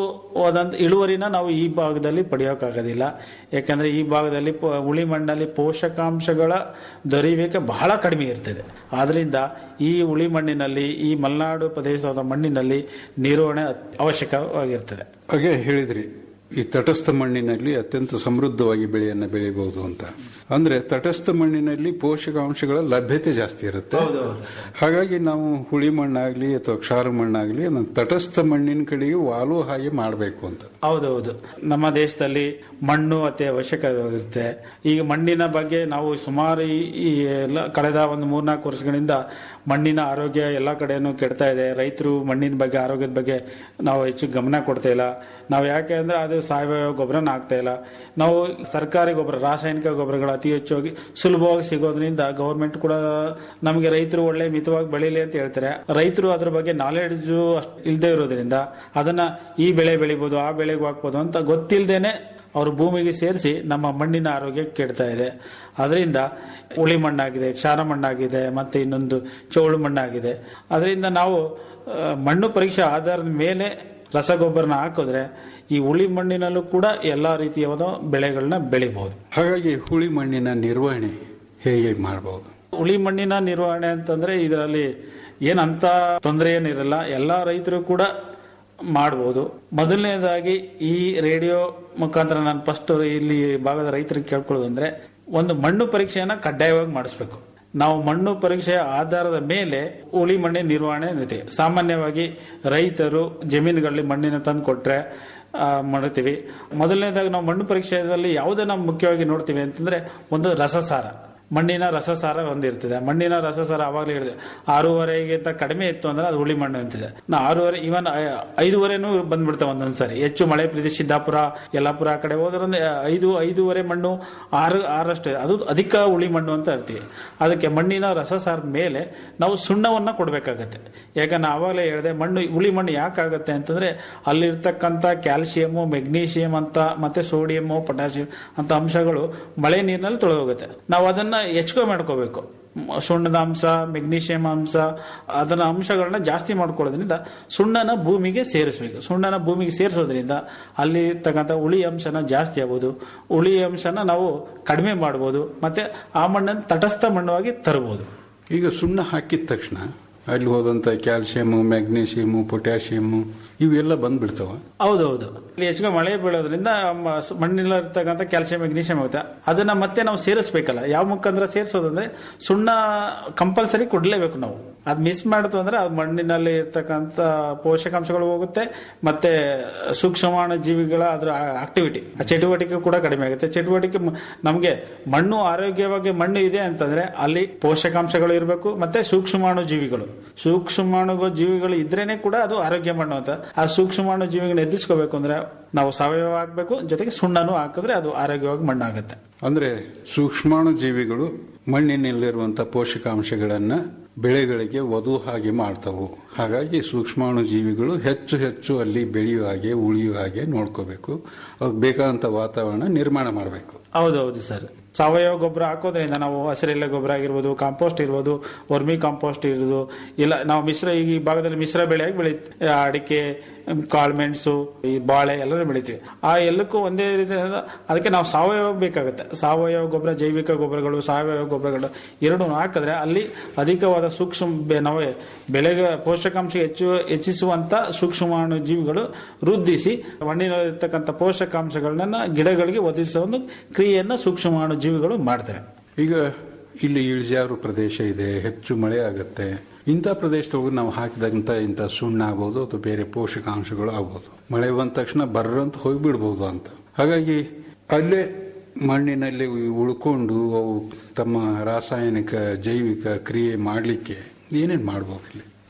Speaker 6: ಹೋದಂತ ಇಳುವರಿನ ನಾವು ಈ ಭಾಗದಲ್ಲಿ ಪಡೆಯೋಕ್ಕಾಗೋದಿಲ್ಲ ಯಾಕಂದ್ರೆ ಈ ಭಾಗದಲ್ಲಿ ಪ- ಉಳಿ ಮಣ್ಣಲ್ಲಿ ಪೋಷಕಾಂಶಗಳ ದೊರೆಯುವಿಕೆ ಬಹಳ ಕಡಿಮೆ ಇರ್ತದೆ ಆದ್ರಿಂದ ಈ ಉಳಿ ಮಣ್ಣಿನಲ್ಲಿ ಈ ಮಲೆನಾಡು ಪ್ರದೇಶದ ಮಣ್ಣಿನಲ್ಲಿ ನಿರ್ವಹಣೆ ಅತ್- ಅವಶ್ಯಕವಾಗಿರ್ತದೆ
Speaker 4: ಹಾಗೆ ಹೇಳಿದ್ರಿ ಈ ತಟಸ್ಥ ಮಣ್ಣಿನಲ್ಲಿ ಅತ್ಯಂತ ಸಮೃದ್ಧವಾಗಿ ಬೆಳೆಯನ್ನ ಬೆಳೆಯಬಹುದು ಅಂತ ಅಂದ್ರೆ ತಟಸ್ಥ ಮಣ್ಣಿನಲ್ಲಿ ಪೋಷಕಾಂಶಗಳ ಲಭ್ಯತೆ ಜಾಸ್ತಿ ಇರುತ್ತೆ ಹಾಗಾಗಿ ನಾವು ಹುಳಿ ಮಣ್ಣಾಗ್ಲಿ ಅಥವಾ ಕ್ಷಾರ ಮಣ್ಣಾಗ್ಲಿ ಅದನ್ನ ತಟಸ್ಥ ಮಣ್ಣಿನ ಕಡೆಗೆ ವಾಲು ಹಾಗೆ ಮಾಡಬೇಕು ಅಂತ
Speaker 6: ಹೌದೌದು ನಮ್ಮ ದೇಶದಲ್ಲಿ ಮಣ್ಣು ಅತಿ ಅವಶ್ಯಕವಾಗಿರುತ್ತೆ ಈಗ ಮಣ್ಣಿನ ಬಗ್ಗೆ ನಾವು ಸುಮಾರು ಈ- ಈ ಎಲ್ಲ ಕಳೆದ ಒಂದು ಮೂರ್ನಾಲ್ಕು ವರ್ಷಗಳಿಂದ ಮಣ್ಣಿನ ಆರೋಗ್ಯ ಎಲ್ಲ ಕಡೆನೂ ಕೆಡ್ತಾ ಇದೆ ರೈತರು ಮಣ್ಣಿನ ಬಗ್ಗೆ ಆರೋಗ್ಯದ ಬಗ್ಗೆ ನಾವು ಹೆಚ್ಚು ಗಮನ ಕೊಡ್ತಾ ಇಲ್ಲ ನಾವು ಯಾಕೆ ಅಂದ್ರೆ ಅದು ಸಾವಯವ ಗೊಬ್ಬರನ ಆಗ್ತಾ ಇಲ್ಲ ನಾವು ಸರ್ಕಾರಿ ಗೊಬ್ಬರ ರಾಸಾಯನಿಕ ಗೊಬ್ಬರಗಳು ಅತಿ ಹೆಚ್ಚಾಗಿ ಸುಲಭವಾಗಿ ಸಿಗೋದ್ರಿಂದ ಗೌರ್ಮೆಂಟ್ ಕೂಡ ನಮಗೆ ರೈತರು ಒಳ್ಳೆ ಮಿತವಾಗಿ ಬೆಳೀಲಿ ಅಂತ ಹೇಳ್ತಾರೆ ರೈತರು ಅದ್ರ ಬಗ್ಗೆ ನಾಲೆಡ್ಜ್ ಇಲ್ಲದೆ ಇರೋದ್ರಿಂದ ಅದನ್ನ ಈ ಬೆಳೆ ಬೆಳಿಬೋದು ಆ ಬೆಳೆಗೂ ಹಾಕ್ಬೋದು ಅಂತ ಗೊತ್ತಿಲ್ಲದೇನೆ ಅವರು ಭೂಮಿಗೆ ಸೇರಿಸಿ ನಮ್ಮ ಮಣ್ಣಿನ ಆರೋಗ್ಯ ಕೆಡ್ತಾ ಇದೆ ಅದರಿಂದ ಉಳಿ ಮಣ್ಣಾಗಿದೆ ಕ್ಷಾರ ಮಣ್ಣಾಗಿದೆ ಮತ್ತೆ ಇನ್ನೊಂದು ಚೌಳು ಮಣ್ಣಾಗಿದೆ ಅದರಿಂದ ನಾವು ಆ, ಮಣ್ಣು ಪರೀಕ್ಷೆ ಆಧಾರದ ಮೇಲೆ ರಸಗೊಬ್ಬರನ ಹಾಕಿದ್ರೆ ಈ ಉಳಿ ಮಣ್ಣಿನಲ್ಲೂ ಕೂಡ ಎಲ್ಲಾ ರೀತಿಯಾದ ಬೆಳೆಗಳನ್ನ ಬೆಳಿಬಹುದು
Speaker 4: ಹಾಗಾಗಿ ಹುಳಿ ಮಣ್ಣಿನ ನಿರ್ವಹಣೆ ಹೇಗೆ ಮಾಡಬಹುದು
Speaker 6: ಉಳಿ ಮಣ್ಣಿನ ನಿರ್ವಹಣೆ ಅಂತಂದ್ರೆ ಇದರಲ್ಲಿ ಏನಂತ ತೊಂದರೆ ಏನಿರಲ್ಲ ಎಲ್ಲಾ ರೈತರು ಕೂಡ ಮಾಡಬಹುದು ಮೊದಲನೇದಾಗಿ ಈ ರೇಡಿಯೋ ಮುಖಾಂತರ ನಾನು ಫಸ್ಟ್ ಇಲ್ಲಿ ಭಾಗದ ರೈತರಿಗೆ ಕೇಳ್ಕೊಳ್ಳೋದಂದ್ರೆ ಒಂದು ಮಣ್ಣು ಪರೀಕ್ಷೆಯನ್ನ ಕಡ್ಡಾಯವಾಗಿ ಮಾಡಿಸ್ಬೇಕು ನಾವು ಮಣ್ಣು ಪರೀಕ್ಷೆಯ ಆಧಾರದ ಮೇಲೆ ಉಳಿ ಮಣ್ಣಿನ ನಿರ್ವಹಣೆ ಇರುತ್ತೆ ಸಾಮಾನ್ಯವಾಗಿ ರೈತರು ಜಮೀನುಗಳಲ್ಲಿ ಮಣ್ಣಿನ ತಂದು ಕೊಟ್ರೆ ಆ, ಮಾಡ್ತೀವಿ ಮೊದಲನೇದಾಗಿ ನಾವು ಮಣ್ಣು ಪರೀಕ್ಷೆಯಲ್ಲಿ ಯಾವುದನ್ನ ಮುಖ್ಯವಾಗಿ ನೋಡ್ತೀವಿ ಅಂತಂದ್ರೆ ಒಂದು ರಸಸಾರ ಮಣ್ಣಿನ ರಸಸಾರ ಹೊಂದಿರ್ತದೆ ಮಣ್ಣಿನ ರಸಸಾರ ಅವಾಗಲೇ ಹೇಳಿದೆ ಆರೂವರೆಗಿಂತ ಕಡಿಮೆ ಇತ್ತು ಅಂದ್ರೆ ಅದು ಹುಳಿ ಮಣ್ಣು ಅಂತಿದೆ ನಾ ಆರೂವರೆ ಇವನ್ ಐದೂವರೆನೂ ಬಂದ್ಬಿಡ್ತಾವೆ ಒಂದೊಂದ್ಸರಿ ಹೆಚ್ಚು ಮಳೆ ಪ್ರದೇಶ ಸಿದ್ದಾಪುರ ಯಲ್ಲಾಪುರ ಆ ಕಡೆ ಹೋದ್ರೆ ಐದು ಐದೂವರೆ ಮಣ್ಣು ಆರು ಆರಷ್ಟು ಅದು ಅಧಿಕ ಹುಳಿ ಮಣ್ಣು ಅಂತ ಇರ್ತೀವಿ ಅದಕ್ಕೆ ಮಣ್ಣಿನ ರಸಸಾರದ ಮೇಲೆ ನಾವು ಸುಣ್ಣವನ್ನ ಕೊಡಬೇಕಾಗತ್ತೆ ಯಾಕಂದ್ರೆ ಆವಾಗಲೇ ಹೇಳಿದೆ ಮಣ್ಣು ಹುಳಿ ಮಣ್ಣು ಯಾಕಾಗತ್ತೆ ಅಂತಂದ್ರೆ ಅಲ್ಲಿರ್ತಕ್ಕಂಥ ಕ್ಯಾಲ್ಸಿಯಮು ಮೆಗ್ನೀಷಿಯಂ ಅಂತ ಮತ್ತೆ ಸೋಡಿಯಮು ಪೊಟ್ಯಾಸಿಯಂ ಅಂತ ಅಂಶಗಳು ಮಳೆ ನೀರಿನಲ್ಲಿ ತೊಳೆದೋಗುತ್ತೆ ನಾವು ಅದನ್ನ ಹೆಚ್ಚು ಮಾಡ್ಕೋಬೇಕು ಮ್, ಸುಣ್ಣದ ಅಂಶ ಮೆಗ್ನೀಷಿಯಂ ಅಂಶ ಅದನ್ನ ಅಂಶಗಳನ್ನ ಜಾಸ್ತಿ ಮಾಡ್ಕೊಳ್ಳೋದ್ರಿಂದ ಸುಣ್ಣನ ಭೂಮಿಗೆ ಸೇರಿಸಬೇಕು ಸುಣ್ಣನ ಭೂಮಿಗೆ ಸೇರಿಸೋದ್ರಿಂದ ಅಲ್ಲಿ ಇರ್ತಕ್ಕಂಥ ಉಳಿ ಅಂಶನ ಜಾಸ್ತಿ ಆಗ್ಬೋದು ಉಳಿ ಅಂಶನ ನಾವು ಕಡಿಮೆ ಮಾಡ್ಬೋದು ಮತ್ತೆ ಆ ಮಣ್ಣನ್ನು ತಟಸ್ಥ ಮಣ್ಣವಾಗಿ ತರಬಹುದು
Speaker 4: ಈಗ ಸುಣ್ಣ ಹಾಕಿದ ತಕ್ಷಣ ಅಲ್ಲಿ ಹೋದಂತ ಕ್ಯಾಲ್ಸಿಯಮ್ ಮ್ಯಾಗ್ನೀಷಿಯಮ್ ಪೊಟ್ಯಾಷಿಯಮ್ ಇವೆಲ್ಲ ಬಂದ್ಬಿಡ್ತಾವ
Speaker 6: ಹೌದೌದು ಇಲ್ಲಿ ಹೆಚ್ಚಿಗೆ ಮಳೆ ಬೀಳೋದ್ರಿಂದ ಮ- ಸು- ಮಣ್ಣಿನಲ್ಲಿ ಇರ್ತಕ್ಕಂಥ ಕ್ಯಾಲ್ಸಿಯಂ ಮೆಗ್ನೀಷಿಯಂ ಆಗುತ್ತೆ ಅದನ್ನ ಮತ್ತೆ ನಾವು ಸೇರಿಸ್ಬೇಕಲ್ಲ ಯಾವ ಮುಖಾಂತರ ಸೇರಿಸೋದಂದ್ರೆ ಸುಣ್ಣ ಕಂಪಲ್ಸರಿ ಕೊಡ್ಲೇಬೇಕು ನಾವು ಅದ್ ಮಿಸ್ ಮಾಡಿತು ಅಂದ್ರೆ ಅದು ಮಣ್ಣಿನಲ್ಲಿ ಇರ್ತಕ್ಕಂಥ ಪೋಷಕಾಂಶಗಳು ಹೋಗುತ್ತೆ ಮತ್ತೆ ಸೂಕ್ಷ್ಮಾಣು ಜೀವಿಗಳ ಅದ್ರ ಆಕ್ಟಿವಿಟಿ ಆ ಚಟುವಟಿಕೆ ಕೂಡ ಕಡಿಮೆ ಆಗುತ್ತೆ ಚಟುವಟಿಕೆ ಮ- ನಮ್ಗೆ ಮಣ್ಣು ಆರೋಗ್ಯವಾಗಿ ಮಣ್ಣು ಇದೆ ಅಂತಂದ್ರೆ ಅಲ್ಲಿ ಪೋಷಕಾಂಶಗಳು ಇರಬೇಕು ಮತ್ತೆ ಸೂಕ್ಷ್ಮಾಣು ಜೀವಿಗಳು ಸೂಕ್ಷ್ಮಾಣು ಜೀವಿಗಳು ಇದ್ರೇನೆ ಕೂಡ ಅದು ಆರೋಗ್ಯ ಮಣ್ಣು ಅಂತ ಆ ಸೂಕ್ಷ್ಮಾಣು ಜೀವಿಗಳನ್ನ ಎದುರಿಸ್ಕೋಬೇಕು ಅಂದ್ರೆ ನಾವು ಸಾವಯವ ಹಾಕ್ಬೇಕು ಜೊತೆಗೆ ಸುಣ್ಣನು ಹಾಕಿದ್ರೆ ಅದು ಆರೋಗ್ಯವಾಗಿ ಮಣ್ಣಾಗುತ್ತೆ
Speaker 4: ಅಂದ್ರೆ ಸೂಕ್ಷ್ಮಾಣು ಜೀವಿಗಳು ಮಣ್ಣಿನಲ್ಲಿರುವಂತಹ ಪೋಷಕಾಂಶಗಳನ್ನ ಬೆಳೆಗಳಿಗೆ ವಧು ಹಾಗೆ ಮಾಡ್ತಾವು ಹಾಗಾಗಿ ಸೂಕ್ಷ್ಮಾಣು ಜೀವಿಗಳು ಹೆಚ್ಚು ಹೆಚ್ಚು ಅಲ್ಲಿ ಬೆಳೆಯುವ ಹಾಗೆ ಉಳಿಯುವ ಹಾಗೆ ನೋಡ್ಕೋಬೇಕು ಅದಕ್ಕೆ ಬೇಕಾದಂತ ವಾತಾವರಣ ನಿರ್ಮಾಣ ಮಾಡಬೇಕು
Speaker 6: ಹೌದೌದು ಸರ್ ಸಾವಯವ ಗೊಬ್ಬರ ಹಾಕೋದ್ರಿಂದ ನಾವು ಹಸಿರೆಲೆ ಗೊಬ್ಬರ ಆಗಿರ್ಬೋದು ಕಾಂಪೋಸ್ಟ್ ಇರ್ಬೋದು ವರ್ಮಿ ಕಾಂಪೋಸ್ಟ್ ಇರ್ಬೋದು ಇಲ್ಲ ನಾವು ಮಿಶ್ರ ಈಗ ಈ ಭಾಗದಲ್ಲಿ ಮಿಶ್ರ ಬೆಳೆಯಾಗಿ ಬೆಳಿ ಅಡಿಕೆ ಕಾಳುಮೆಣಸು ಈ ಬಾಳೆ ಎಲ್ಲರೂ ಬೆಳಿತೀವಿ ಆ ಎಲ್ಲಕ್ಕೂ ಒಂದೇ ರೀತಿ ಅದಕ್ಕೆ ನಾವು ಸಾವಯವ ಬೇಕಾಗುತ್ತೆ ಸಾವಯವ ಗೊಬ್ಬರ ಜೈವಿಕ ಗೊಬ್ಬರಗಳು ಸಾವಯವ ಗೊಬ್ಬರಗಳು ಎರಡು ಹಾಕಿದ್ರೆ ಅಲ್ಲಿ ಅಧಿಕವಾದ ಸೂಕ್ಷ್ಮ ಬೆ- ನಾವು ಬೆಳೆಗೆ ಪೋಷಕಾಂಶ ಹೆಚ್ಚು ಹೆಚ್ಚಿಸುವಂತ ಸೂಕ್ಷ್ಮಾಣು ಜೀವಿಗಳು ವೃದ್ಧಿಸಿ ಮಣ್ಣಿನಲ್ಲಿರ್ತಕ್ಕಂಥ ಪೋಷಕಾಂಶಗಳನ್ನ ಗಿಡಗಳಿಗೆ ಒದಗಿಸುವ ಒಂದು ಕ್ರಿಯೆಯನ್ನ ಸೂಕ್ಷ್ಮಾಣು ಜೀವಿಗಳು ಮಾಡ್ತವೆ
Speaker 4: ಈಗ ಇಲ್ಲಿ ಇಳಿಜಾರು ಪ್ರದೇಶ ಇದೆ ಹೆಚ್ಚು ಮಳೆ ಆಗುತ್ತೆ ಇಂಥ ಪ್ರದೇಶದೊಳಗೆ ನಾವು ಹಾಕಿದಂತ ಇಂಥ ಸುಣ್ಣ ಆಗ್ಬೋದು ಅಥವಾ ಬೇರೆ ಪೋಷಕಾಂಶಗಳು ಆಗ್ಬೋದು ಮಳೆ ಬಂದ ತಕ್ಷಣ ಬರ್ರಂತ ಹೋಗ್ಬಿಡ್ಬೋದು ಅಂತ ಹಾಗಾಗಿ ಅಲ್ಲೇ ಮಣ್ಣಿನಲ್ಲಿ ಉಳ್ಕೊಂಡು ಅವು ತಮ್ಮ ರಾಸಾಯನಿಕ ಜೈವಿಕ ಕ್ರಿಯೆ ಮಾಡಲಿಕ್ಕೆ ಏನೇನು ಮಾಡ್ಬೋದು ಇಲ್ಲಿ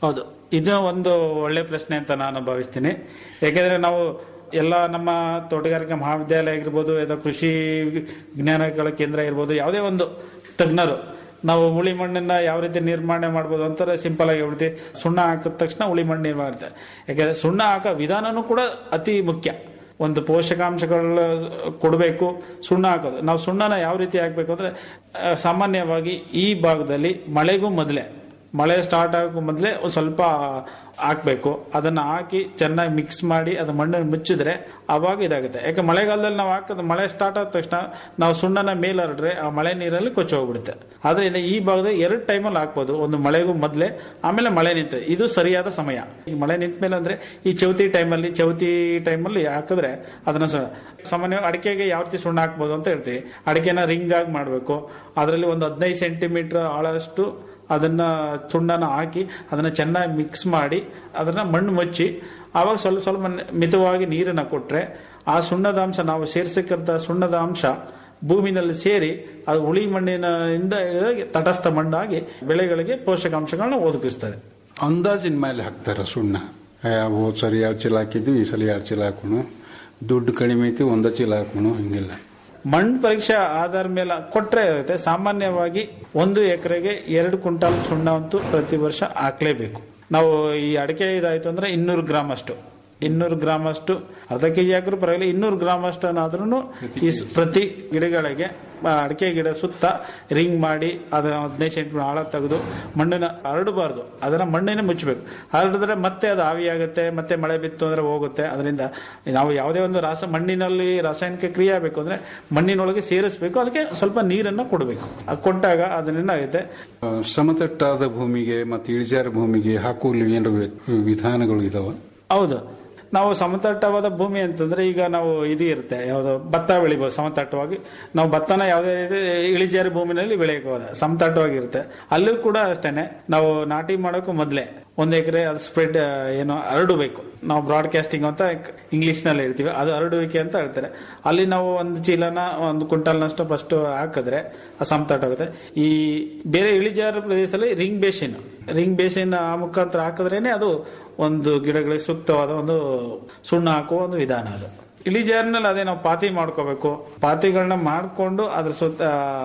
Speaker 6: ಹೌದು ಇದು ಒಂದು ಒಳ್ಳೆ ಪ್ರಶ್ನೆ ಅಂತ ನಾನು ಭಾವಿಸ್ತೀನಿ ಯಾಕೆಂದ್ರೆ ನಾವು ಎಲ್ಲ ನಮ್ಮ ತೋಟಗಾರಿಕಾ ಮಹಾವಿದ್ಯಾಲಯ ಆಗಿರ್ಬೋದು ಅಥವಾ ಕೃಷಿ ವಿಜ್ಞಾನಗಳ ಕೇಂದ್ರ ಇರ್ಬೋದು ಯಾವುದೇ ಒಂದು ತಜ್ಞರು ನಾವು ಉಳಿ ಮಣ್ಣನ್ನ ಯಾವ ರೀತಿ ನಿರ್ಮಾಣ ಮಾಡ್ಬೋದು ಅಂತಾರೆ ಸಿಂಪಲ್ ಆಗಿ ಹೇಳ್ತೀವಿ ಸುಣ್ಣ ಹಾಕಿದ ತಕ್ಷಣ ಉಳಿ ಮಣ್ಣು ನಿರ್ಮಾಣ ಮಾಡುತ್ತೆ ಯಾಕಂದ್ರೆ ಸುಣ್ಣ ಹಾಕೋ ವಿಧಾನನೂ ಕೂಡ ಅತಿ ಮುಖ್ಯ ಒಂದು ಪೋಷಕಾಂಶಗಳ ಕೊಡಬೇಕು ಸುಣ್ಣ ಹಾಕೋದು ನಾವು ಸುಣ್ಣನ ಯಾವ ರೀತಿ ಹಾಕ್ಬೇಕು ಅಂದ್ರೆ ಆ, ಸಾಮಾನ್ಯವಾಗಿ ಈ ಭಾಗದಲ್ಲಿ ಮಳೆಗೂ ಮೊದಲೇ ಮಳೆ ಸ್ಟಾರ್ಟ್ ಆಗೋ ಮೊದಲೇ ಒಂದು ಸ್ವಲ್ಪ ಹಾಕ್ಬೇಕು ಅದನ್ನ ಹಾಕಿ ಚೆನ್ನಾಗಿ ಮಿಕ್ಸ್ ಮಾಡಿ ಅದು ಮಣ್ಣನ್ನು ಮುಚ್ಚಿದ್ರೆ ಅವಾಗ ಇದಾಗುತ್ತೆ ಯಾಕೆ ಮಳೆಗಾಲದಲ್ಲಿ ನಾವು ಹಾಕೋದು ಮಳೆ ಸ್ಟಾರ್ಟ್ ಆದ ತಕ್ಷಣ ನಾವು ಸುಣ್ಣನ ಮೇಲೆ ಹರಡ್ರೆ ಆ ಮಳೆ ನೀರಲ್ಲಿ ಕೊಚ್ಚಿ ಹೋಗ್ಬಿಡುತ್ತೆ ಆದ್ರಿಂದ ಈ ಭಾಗದಲ್ಲಿ ಎರಡು ಟೈಮಲ್ಲಿ ಹಾಕ್ಬೋದು ಒಂದು ಮಳೆಗೂ ಮೊದಲೇ ಆಮೇಲೆ ಮಳೆ ನಿಂತ ಇದು ಸರಿಯಾದ ಸಮಯ ಈ ಮಳೆ ನಿಂತ ಮೇಲೆ ಅಂದ್ರೆ ಈ ಚೌತಿ ಟೈಮಲ್ಲಿ ಚೌತಿ ಟೈಮಲ್ಲಿ ಹಾಕಿದ್ರೆ ಅದನ್ನ ಸ- ಸಾಮಾನ್ಯವಾಗಿ ಅಡಿಕೆಗೆ ಯಾವ ರೀತಿ ಸುಣ್ಣ ಹಾಕ್ಬೋದು ಅಂತ ಹೇಳ್ತೀವಿ ಅಡಿಕೆನ ರಿಂಗ್ ಆಗಿ ಮಾಡಬೇಕು ಅದರಲ್ಲಿ ಒಂದು ಹದಿನೈದು ಸೆಂಟಿಮೀಟರ್ ಆಳಷ್ಟು ಅದನ್ನ ಸುಣ್ಣನ ಹಾಕಿ ಅದನ್ನ ಚೆನ್ನಾಗಿ ಮಿಕ್ಸ್ ಮಾಡಿ ಅದನ್ನ ಮಣ್ಣು ಮುಚ್ಚಿ ಆವಾಗ ಸ್ವಲ್ಪ ಸ್ವಲ್ಪ ಮಿತವಾಗಿ ನೀರನ್ನ ಕೊಟ್ರೆ ಆ ಸುಣ್ಣದ ಅಂಶ ನಾವು ಸೇರಿಸಿಕ್ಕಂತ ಸುಣ್ಣದ ಅಂಶ ಭೂಮಿನಲ್ಲಿ ಸೇರಿ ಅದು ಉಳಿ ಮಣ್ಣಿನ ಇಂದ ಇಳಿದು ತಟಸ್ಥ ಮಣ್ಣಾಗಿ ಬೆಳೆಗಳಿಗೆ ಪೋಷಕಾಂಶಗಳನ್ನ ಒದಗಿಸ್ತದೆ
Speaker 4: ಅಂದಾಜಿನ ಮೇಲೆ ಹಾಕ್ತಾರ ಸುಣ್ಣ ಆ, ಹೋದ್ ಸರಿ ಎರಡು ಚೀಲ ಹಾಕಿದ್ವಿ ಈ ಸಲ ಎರಡು ಚೀಲ ಹಾಕೋಣ ದುಡ್ಡು ಕಡಿಮೆ ಐತಿ ಒಂದ ಚೀಲ ಹಾಕೋಣ ಹಿಂಗಿಲ್ಲ
Speaker 6: ಮಣ್ಣು ಪರೀಕ್ಷೆ ಆಧಾರ ಮೇಲೆ ಕೊಟ್ರೆ ಆಗುತ್ತೆ ಸಾಮಾನ್ಯವಾಗಿ ಒಂದು ಎಕರೆಗೆ ಎರಡು ಕ್ವಿಂಟಾಲ್ ಸುಣ್ಣ ಅಂತೂ ಪ್ರತಿ ವರ್ಷ ಹಾಕ್ಲೇಬೇಕು ನಾವು ಈ ಅಡಿಕೆ ಇದಾಯ್ತು ಅಂದ್ರೆ ಇನ್ನೂರು ಗ್ರಾಮ್ ಅಷ್ಟು ಇನ್ನೂರು ಗ್ರಾಮ್ ಅಷ್ಟು ಅರ್ಧ ಕೆಜಿ ಹಾಕಿದ್ರು ಪರವಾಗಿಲ್ಲ ಇನ್ನೂರು ಗ್ರಾಮ್ ಅಷ್ಟನ್ನಾದ್ರೂ ಈ ಸ್- ಪ್ರತಿ ಗಿಡಗಳಿಗೆ ಆ, ಅಡಿಕೆ ಗಿಡ ಸುತ್ತ ರಿಂಗ್ ಮಾಡಿ ಅದರ ಹದಿನೈದು ಸೆಂಟಿಮೀಟರ್ ಆಳ ತೆಗೆದು ಮಣ್ಣನ್ನ ಹರಡಬಾರ್ದು ಅದನ್ನ ಮಣ್ಣಿನ ಮುಚ್ಚಬೇಕು ಹರಡಿದ್ರೆ ಮತ್ತೆ ಅದು ಆವಿಯಾಗುತ್ತೆ ಮತ್ತೆ ಮಳೆ ಬಿತ್ತು ಅಂದ್ರೆ ಹೋಗುತ್ತೆ ಅದರಿಂದ ನಾವು ಯಾವುದೇ ಒಂದು ರಾಸ ಮಣ್ಣಿನಲ್ಲಿ ರಾಸಾಯನಿಕ ಕ್ರಿಯೆ ಆಗಬೇಕು ಅಂದ್ರೆ ಮಣ್ಣಿನೊಳಗೆ ಸೇರಿಸಬೇಕು ಅದಕ್ಕೆ ಸ್ವಲ್ಪ ನೀರನ್ನ ಕೊಡಬೇಕು ಅದು ಕೊಟ್ಟಾಗ ಅದನ್ನೇನಾಗುತ್ತೆ
Speaker 4: ಆ, ಸಮತಟ್ಟಾದ ಭೂಮಿಗೆ ಮತ್ತು ಇಳಿಜಾರು ಭೂಮಿಗೆ ಹಾಕುವಲ್ಲಿ ಏನಾರು ವಿ- ವಿಧಾನಗಳು ಇದಾವ
Speaker 6: ಹೌದು ನಾವು ಸಮತಟ್ಟವಾದ ಭೂಮಿ ಅಂತಂದ್ರೆ ಈಗ ನಾವು ಇದು ಇರುತ್ತೆ ಯಾವುದು ಭತ್ತ ಬೆಳಿಬಹುದು ಸಮತಟ್ಟವಾಗಿ ನಾವು ಭತ್ತನ ಯಾವುದೇ ರೀತಿ ಇಳಿಜಾರಿ ಭೂಮಿನಲ್ಲಿ ಬೆಳೆಯಬಹುದು ಸಮತಟ್ಟವಾಗಿರುತ್ತೆ ಅಲ್ಲೂ ಕೂಡ ಅಷ್ಟೇನೆ ನಾವು ನಾಟಿ ಮಾಡೋಕ್ಕೂ ಮೊದಲೇ ಒಂದ್ ಎಕರೆ ಅದು ಸ್ಪ್ರೆಡ್ ಏನೋ ಹರಡಬೇಕು ನಾವು ಬ್ರಾಡ್ಕಾಸ್ಟಿಂಗ್ ಅಂತ ಇಂಗ್ಲಿಷ್ ನಲ್ಲಿ ಹೇಳ್ತೀವಿ ಅದು ಹರಡುವಿಕೆ ಅಂತ ಹೇಳ್ತಾರೆ ಅಲ್ಲಿ ನಾವು ಒಂದು ಚೀಲನ ಒಂದು ಕ್ವಿಂಟಲ್ನಷ್ಟು ಫಸ್ಟ್ ಹಾಕಿದ್ರೆ ಅದು ಸಮತಟ್ಟ ಆಗುತ್ತೆ ಈ ಬೇರೆ ಇಳಿಜಾರು ಪ್ರದೇಶದಲ್ಲಿ ರಿಂಗ್ ಬೇಸಿನ್ ರಿಂಗ್ ಬೇಸಿನ್ ಆ ಮುಖಾಂತರ ಹಾಕಿದ್ರೇನೆ ಅದು ಒಂದು ಗಿಡಗಳಿಗೆ ಸೂಕ್ತವಾದ ಒಂದು ಸುಣ್ಣ ಹಾಕುವ ಒಂದು ವಿಧಾನ ಅದು ಇಳಿಜಾರಿನಲ್ಲಿ ಅದೇ ನಾವು ಪಾತಿ ಮಾಡ್ಕೋಬೇಕು ಪಾತಿಗಳನ್ನ ಮಾಡ್ಕೊಂಡು ಅದ್ರ ಸುತ್ತ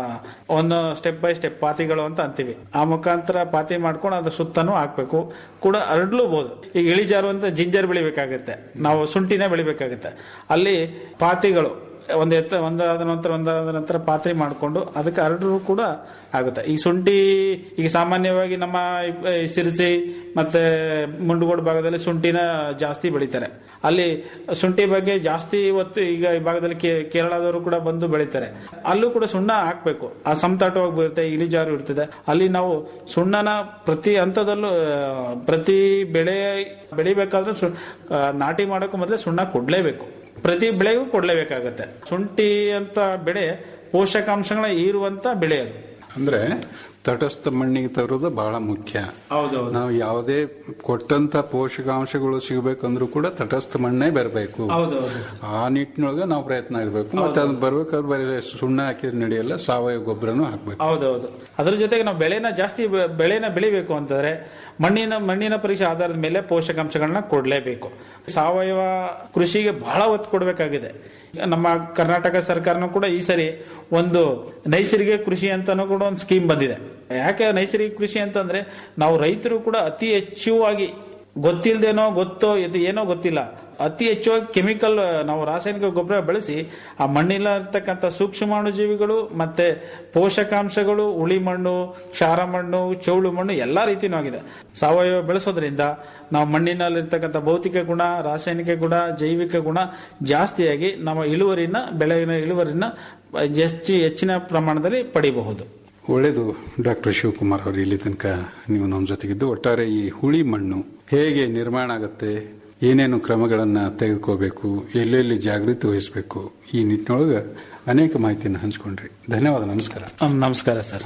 Speaker 6: ಒಂದು ಸ್ಟೆಪ್ ಬೈ ಸ್ಟೆಪ್ ಪಾತಿಗಳು ಅಂತ ಅಂತೀವಿ ಆ ಮುಖಾಂತರ ಪಾತಿ ಮಾಡ್ಕೊಂಡು ಅದ್ರ ಸುತ್ತನೂ ಹಾಕ್ಬೇಕು ಕೂಡ ಹರಡ್ಲೂಬಹುದು ಈಗ ಇಳಿಜಾರು ಅಂತ ಜಿಂಜರ್ ಬೆಳಿಬೇಕಾಗತ್ತೆ ನಾವು ಶುಂಠಿನೇ ಬೆಳಿಬೇಕಾಗತ್ತೆ ಅಲ್ಲಿ ಪಾತಿಗಳು ಒಂದ್ ಎತ್ತ ಒಂದಾದ ನಂತರ ಒಂದಾದ ನಂತರ ಪಾತ್ರೆ ಮಾಡಿಕೊಂಡು ಅದಕ್ಕೆ ಹರಡ್ರು ಕೂಡ ಆಗುತ್ತೆ ಈ ಶುಂಠಿ ಈಗ ಸಾಮಾನ್ಯವಾಗಿ ನಮ್ಮ ಈ ಸಿರಿಸಿ ಮತ್ತೆ ಮುಂಡಗೋಡು ಭಾಗದಲ್ಲಿ ಶುಂಠಿನ ಜಾಸ್ತಿ ಬೆಳಿತಾರೆ ಅಲ್ಲಿ ಶುಂಠಿ ಬಗ್ಗೆ ಜಾಸ್ತಿ ಒತ್ತು ಈಗ ಈ ಭಾಗದಲ್ಲಿ ಕೇ- ಕೇರಳದವರು ಕೂಡ ಬಂದು ಬೆಳಿತಾರೆ ಅಲ್ಲೂ ಕೂಡ ಸುಣ್ಣ ಹಾಕ್ಬೇಕು ಆ ಸಮತಟ್ಟವಾಗಿ ಬರುತ್ತೆ ಇಳಿಜಾರು ಇರ್ತದೆ ಅಲ್ಲಿ ನಾವು ಸುಣ್ಣನ ಪ್ರತಿ ಹಂತದಲ್ಲೂ ಆ, ಪ್ರತಿ ಬೆಳೆ ಬೆಳಿಬೇಕಾದ್ರೂ ಸು- ಆ, ನಾಟಿ ಮಾಡೋಕೆ ಮೊದಲೇ ಸುಣ್ಣ ಕೊಡ್ಲೇಬೇಕು ಪ್ರತಿ ಬೆಳೆಗೂ ಕೊಡ್ಲೇಬೇಕಾಗತ್ತೆ ಶುಂಠಿ ಅಂತ ಬೆಳೆ ಪೋಷಕಾಂಶಗಳ ಹೀರುವಂತ ಬೆಳೆ ಅದು
Speaker 4: ಅಂದ್ರೆ ತಟಸ್ಥ ಮಣ್ಣಿಗೆ ತರೋದು ಬಹಳ ಮುಖ್ಯ
Speaker 6: ಹೌದೌದು
Speaker 4: ನಾವು ಯಾವುದೇ ಕೊಟ್ಟಂತ ಪೋಷಕಾಂಶಗಳು ಸಿಗಬೇಕಂದ್ರೂ ಕೂಡ ತಟಸ್ಥ ಮಣ್ಣೇ ಬರಬೇಕು
Speaker 6: ಹೌದೌದು
Speaker 4: ಆ ನಿಟ್ಟಿನೊಳಗೆ ನಾವು ಪ್ರಯತ್ನ ಇರಬೇಕು ಮತ್ತೆ ಅದು ಬರ್ಬೇಕಾದ್ರೆ ಬರೀ ಸುಣ್ಣ ಹಾಕಿದ್ರೆ ನಡೆಯಲ್ಲ ಸಾವಯವ ಗೊಬ್ಬರನು ಹಾಕ್ಬೇಕು
Speaker 6: ಹೌದೌದು ಅದ್ರ ಜೊತೆಗೆ ನಾವು ಬೆಳೆನ ಜಾಸ್ತಿ ಬೆ- ಬೆಳೆನ ಬೆಳಿಬೇಕು ಅಂತಂದ್ರೆ ಮಣ್ಣಿನ ಮಣ್ಣಿನ ಪರೀಕ್ಷೆ ಆಧಾರದ ಮೇಲೆ ಪೋಷಕಾಂಶಗಳನ್ನ ಕೊಡ್ಲೇಬೇಕು ಸಾವಯವ ಕೃಷಿಗೆ ಬಹಳ ಒತ್ತು ಕೊಡಬೇಕಾಗಿದೆ ನಮ್ಮ ಕರ್ನಾಟಕ ಸರ್ಕಾರನೂ ಕೂಡ ಈ ಸರಿ ಒಂದು ನೈಸರ್ಗಿಕ ಕೃಷಿ ಅಂತಾನೂ ಕೂಡ ಒಂದು ಸ್ಕೀಮ್ ಬಂದಿದೆ ಯಾಕೆ ನೈಸರ್ಗಿಕ ಕೃಷಿ ಅಂತಂದ್ರೆ ನಾವು ರೈತರು ಕೂಡ ಅತಿ ಹೆಚ್ಚುವಾಗಿ ಗೊತ್ತಿಲ್ದೇನೋ ಗೊತ್ತೋ ಇದು ಏನೋ ಗೊತ್ತಿಲ್ಲ ಅತಿ ಹೆಚ್ಚುವಾಗಿ ಕೆಮಿಕಲ್ ನಾವು ರಾಸಾಯನಿಕ ಗೊಬ್ಬರ ಬಳಸಿ ಆ ಮಣ್ಣಿನಲ್ಲಿರ್ತಕ್ಕಂಥ ಸೂಕ್ಷ್ಮಾಣುಜೀವಿಗಳು ಮತ್ತೆ ಪೋಷಕಾಂಶಗಳು ಉಳಿ ಮಣ್ಣು ಕ್ಷಾರ ಮಣ್ಣು ಚೌಳು ಮಣ್ಣು ಎಲ್ಲಾ ರೀತಿನೂ ಆಗಿದೆ ಸಾವಯವ ಬೆಳೆಸೋದ್ರಿಂದ ನಾವು ಮಣ್ಣಿನಲ್ಲಿರ್ತಕ್ಕಂಥ ಭೌತಿಕ ಗುಣ ರಾಸಾಯನಿಕ ಗುಣ ಜೈವಿಕ ಗುಣ ಜಾಸ್ತಿಯಾಗಿ ನಮ್ಮ ಇಳುವರಿನ ಬೆಳೆಗಿನ ಇಳುವರಿನ ಹೆಚ್ಚು ಹೆಚ್ಚಿನ ಪ್ರಮಾಣದಲ್ಲಿ ಪಡಿಬಹುದು
Speaker 4: ಒಳ್ಳೇದು ಡಾಕ್ಟರ್ ಶಿವಕುಮಾರ್ ಅವರು ಇಲ್ಲಿ ತನಕ ನೀವು ನಮ್ಮ ಜೊತೆಗಿದ್ದು ಒಟ್ಟಾರೆ ಈ ಹುಳಿ ಮಣ್ಣು ಹೇಗೆ ನಿರ್ಮಾಣ ಆಗುತ್ತೆ ಏನೇನು ಕ್ರಮಗಳನ್ನ ತೆಗೆದುಕೋಬೇಕು ಎಲ್ಲೆಲ್ಲಿ ಜಾಗೃತಿ ವಹಿಸಬೇಕು ಈ ನಿಟ್ಟಿನೊಳಗೆ ಅನೇಕ ಮಾಹಿತಿಯನ್ನು ಹಂಚ್ಕೊಂಡ್ರಿ ಧನ್ಯವಾದ ನಮಸ್ಕಾರ
Speaker 6: ಹ್ಮ್, ನಮಸ್ಕಾರ ಸರ್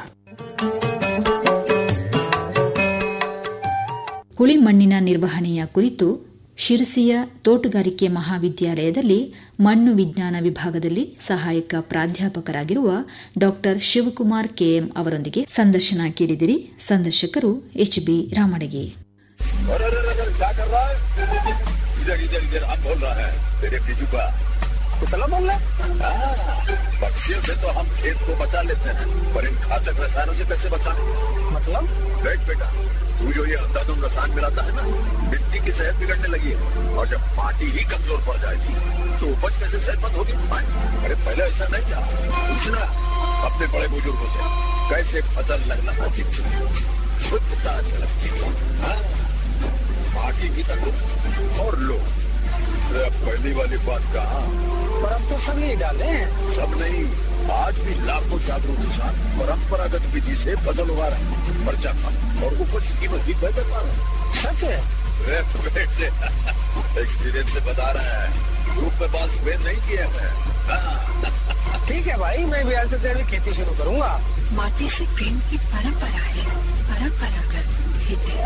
Speaker 1: ಹುಳಿ ಮಣ್ಣಿನ ನಿರ್ವಹಣೆಯ ಕುರಿತು ಶಿರಸಿಯ ತೋಟಗಾರಿಕೆ ಮಹಾವಿದ್ಯಾಲಯದಲ್ಲಿ ಮಣ್ಣು ವಿಜ್ಞಾನ ವಿಭಾಗದಲ್ಲಿ ಸಹಾಯಕ ಪ್ರಾಧ್ಯಾಪಕರಾಗಿರುವ ಡಾಕ್ಟರ್ ಶಿವಕುಮಾರ್ ಕೆಎಂ ಅವರೊಂದಿಗೆ ಸಂದರ್ಶನ ಕೇಳಿದಿರಿ ಸಂದರ್ಶಕರು ಎಚ್ ಬಿ ರಾಮಣಗಿ
Speaker 7: अरे अरे अरे क्या कर रहा है इधर इधर इधर हम बोल रहा है तेरे बीजू का कुतला बोल रहा पक्षियों से तो हम खेत को बचा लेते हैं पर इन घातक रसायनों से कैसे बचाएं मतलब देख बेटा तू जो ये अंधाधुंध रसायन मिलाता है ना मिट्टी की सेहत बिगड़ने लगी है और जब माटी ही कमजोर पड़ जाएगी तो उपज कैसे सेहतमंद होगी अरे पहले ऐसा नहीं था पूछना अपने बड़े बुजुर्गों से कैसे फसल लगना होती थी शुद्धता झलकती थी हाँ? माटी की तक और लो अरे अब पहली वाली बात कहा पर अब तो सब यही डाले सब नहीं आज भी लाखों जागरूक किसान परंपरागत विधि से फसल उगा रहे हैं पर्चा कम और उपज की कीमत भी बेहतर पा रहे हैं सच है अरे बेटे एक्सपीरियंस से बता रहे हैं धूप में बाल सफेद नहीं किए हैं
Speaker 8: ठीक है भाई मैं भी आज से तेरी खेती शुरू करूंगा
Speaker 3: माटी से प्रेम की परंपरा है परंपरागत खेती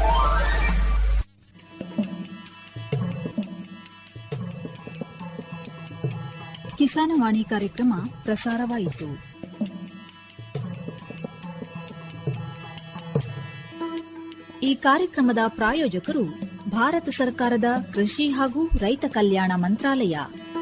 Speaker 1: ಕಿಸಾನವಾಣಿ ಕಾರ್ಯಕ್ರಮ ಪ್ರಸಾರವಾಯಿತು ಈ ಕಾರ್ಯಕ್ರಮದ ಪ್ರಾಯೋಜಕರು ಭಾರತ ಸರ್ಕಾರದ ಕೃಷಿ ಹಾಗೂ ರೈತ ಕಲ್ಯಾಣ ಮಂತ್ರಾಲಯ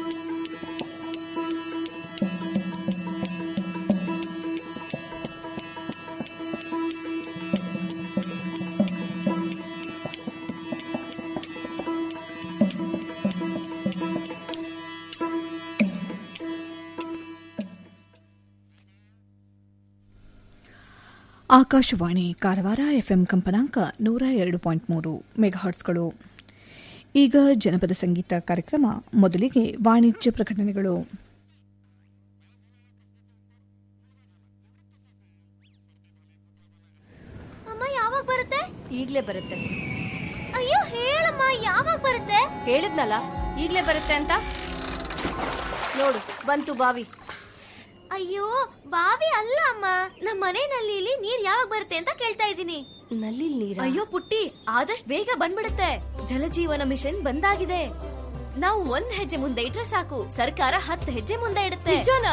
Speaker 9: ಆಕಾಶವಾಣಿ ಕಾರವಾರ ಎಫ್ಎಂ ಕಂಪನಾಂಕ ನೂರ ಎರಡು ಪಾಯಿಂಟ್ ಮೂರು ಮೆಗಾಹರ್ಟ್ಸ್ಗಳು ಈಗ ಜನಪದ ಸಂಗೀತ ಕಾರ್ಯಕ್ರಮ ಮೊದಲಿಗೆ ವಾಣಿಜ್ಯ ಪ್ರಕಟಣೆಗಳು
Speaker 10: ಅಮ್ಮ ಯಾವಾಗ ಬರುತ್ತೆ ಈಗ್ಲೇ ಬರುತ್ತೆ ಅಯ್ಯೋ ಹೇಳಮ್ಮ ಯಾವಾಗ ಬರುತ್ತೆ ಹೇಳಿದ್ನಲ್ಲ ಈಗ್ಲೇ ಬರುತ್ತೆ ಅಂತ ನೋಡು ಬಂತು ಬಾವಿ ಅಯ್ಯೋ ಬಾವಿ ಅಲ್ಲ ಅಮ್ಮ ನಮ್ಮ ಮನೆ ನಲ್ಲಿಲಿ ನೀರ್ ಯಾವಾಗ ಬರುತ್ತೆ ಅಂತ ಕೇಳ್ತಾ ಇದ್ದೀನಿ ನಲ್ಲಿ ನೀರ ಅಯ್ಯೋ ಪುಟ್ಟಿ ಆದಷ್ಟು ಬೇಗ ಬಂದ್ಬಿಡುತ್ತೆ ಜಲಜೀವನ ಮಿಷನ್ ಬಂದಾಗಿದೆ ನಾವು ಒಂದ್ ಹೆಜ್ಜೆ ಮುಂದೆ ಇಟ್ರೆ ಸಾಕು ಸರ್ಕಾರ ಹತ್ತು ಹೆಜ್ಜೆ ಮುಂದೆ ಇಡುತ್ತೆ ನಿಜನಾ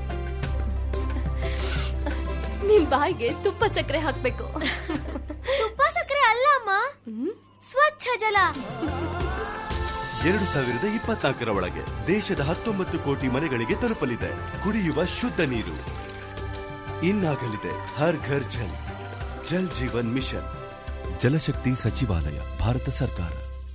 Speaker 10: ನಿಮ್ ಬಾಯಿಗೆ ತುಪ್ಪ ಸಕ್ಕರೆ ಹಾಕ್ಬೇಕು ತುಪ್ಪ ಸಕ್ಕರೆ ಅಲ್ಲ ಅಮ್ಮ ಸ್ವಚ್ಛ ಜಲ
Speaker 11: ಎರಡು ಸಾವಿರದ ಇಪ್ಪತ್ನಾಲ್ಕರ ಒಳಗೆ ದೇಶದ ಹತ್ತೊಂಬತ್ತು ಕೋಟಿ ಮನೆಗಳಿಗೆ ತಲುಪಲಿದೆ ಕುಡಿಯುವ ಶುದ್ಧ ನೀರು ಇನ್ನಾಗಲಿದೆ ಹರ್ ಘರ್ ಜಲ್ ಜಲ್ ಜೀವನ್ ಮಿಷನ್ ಜಲಶಕ್ತಿ ಸಚಿವಾಲಯ ಭಾರತ ಸರ್ಕಾರ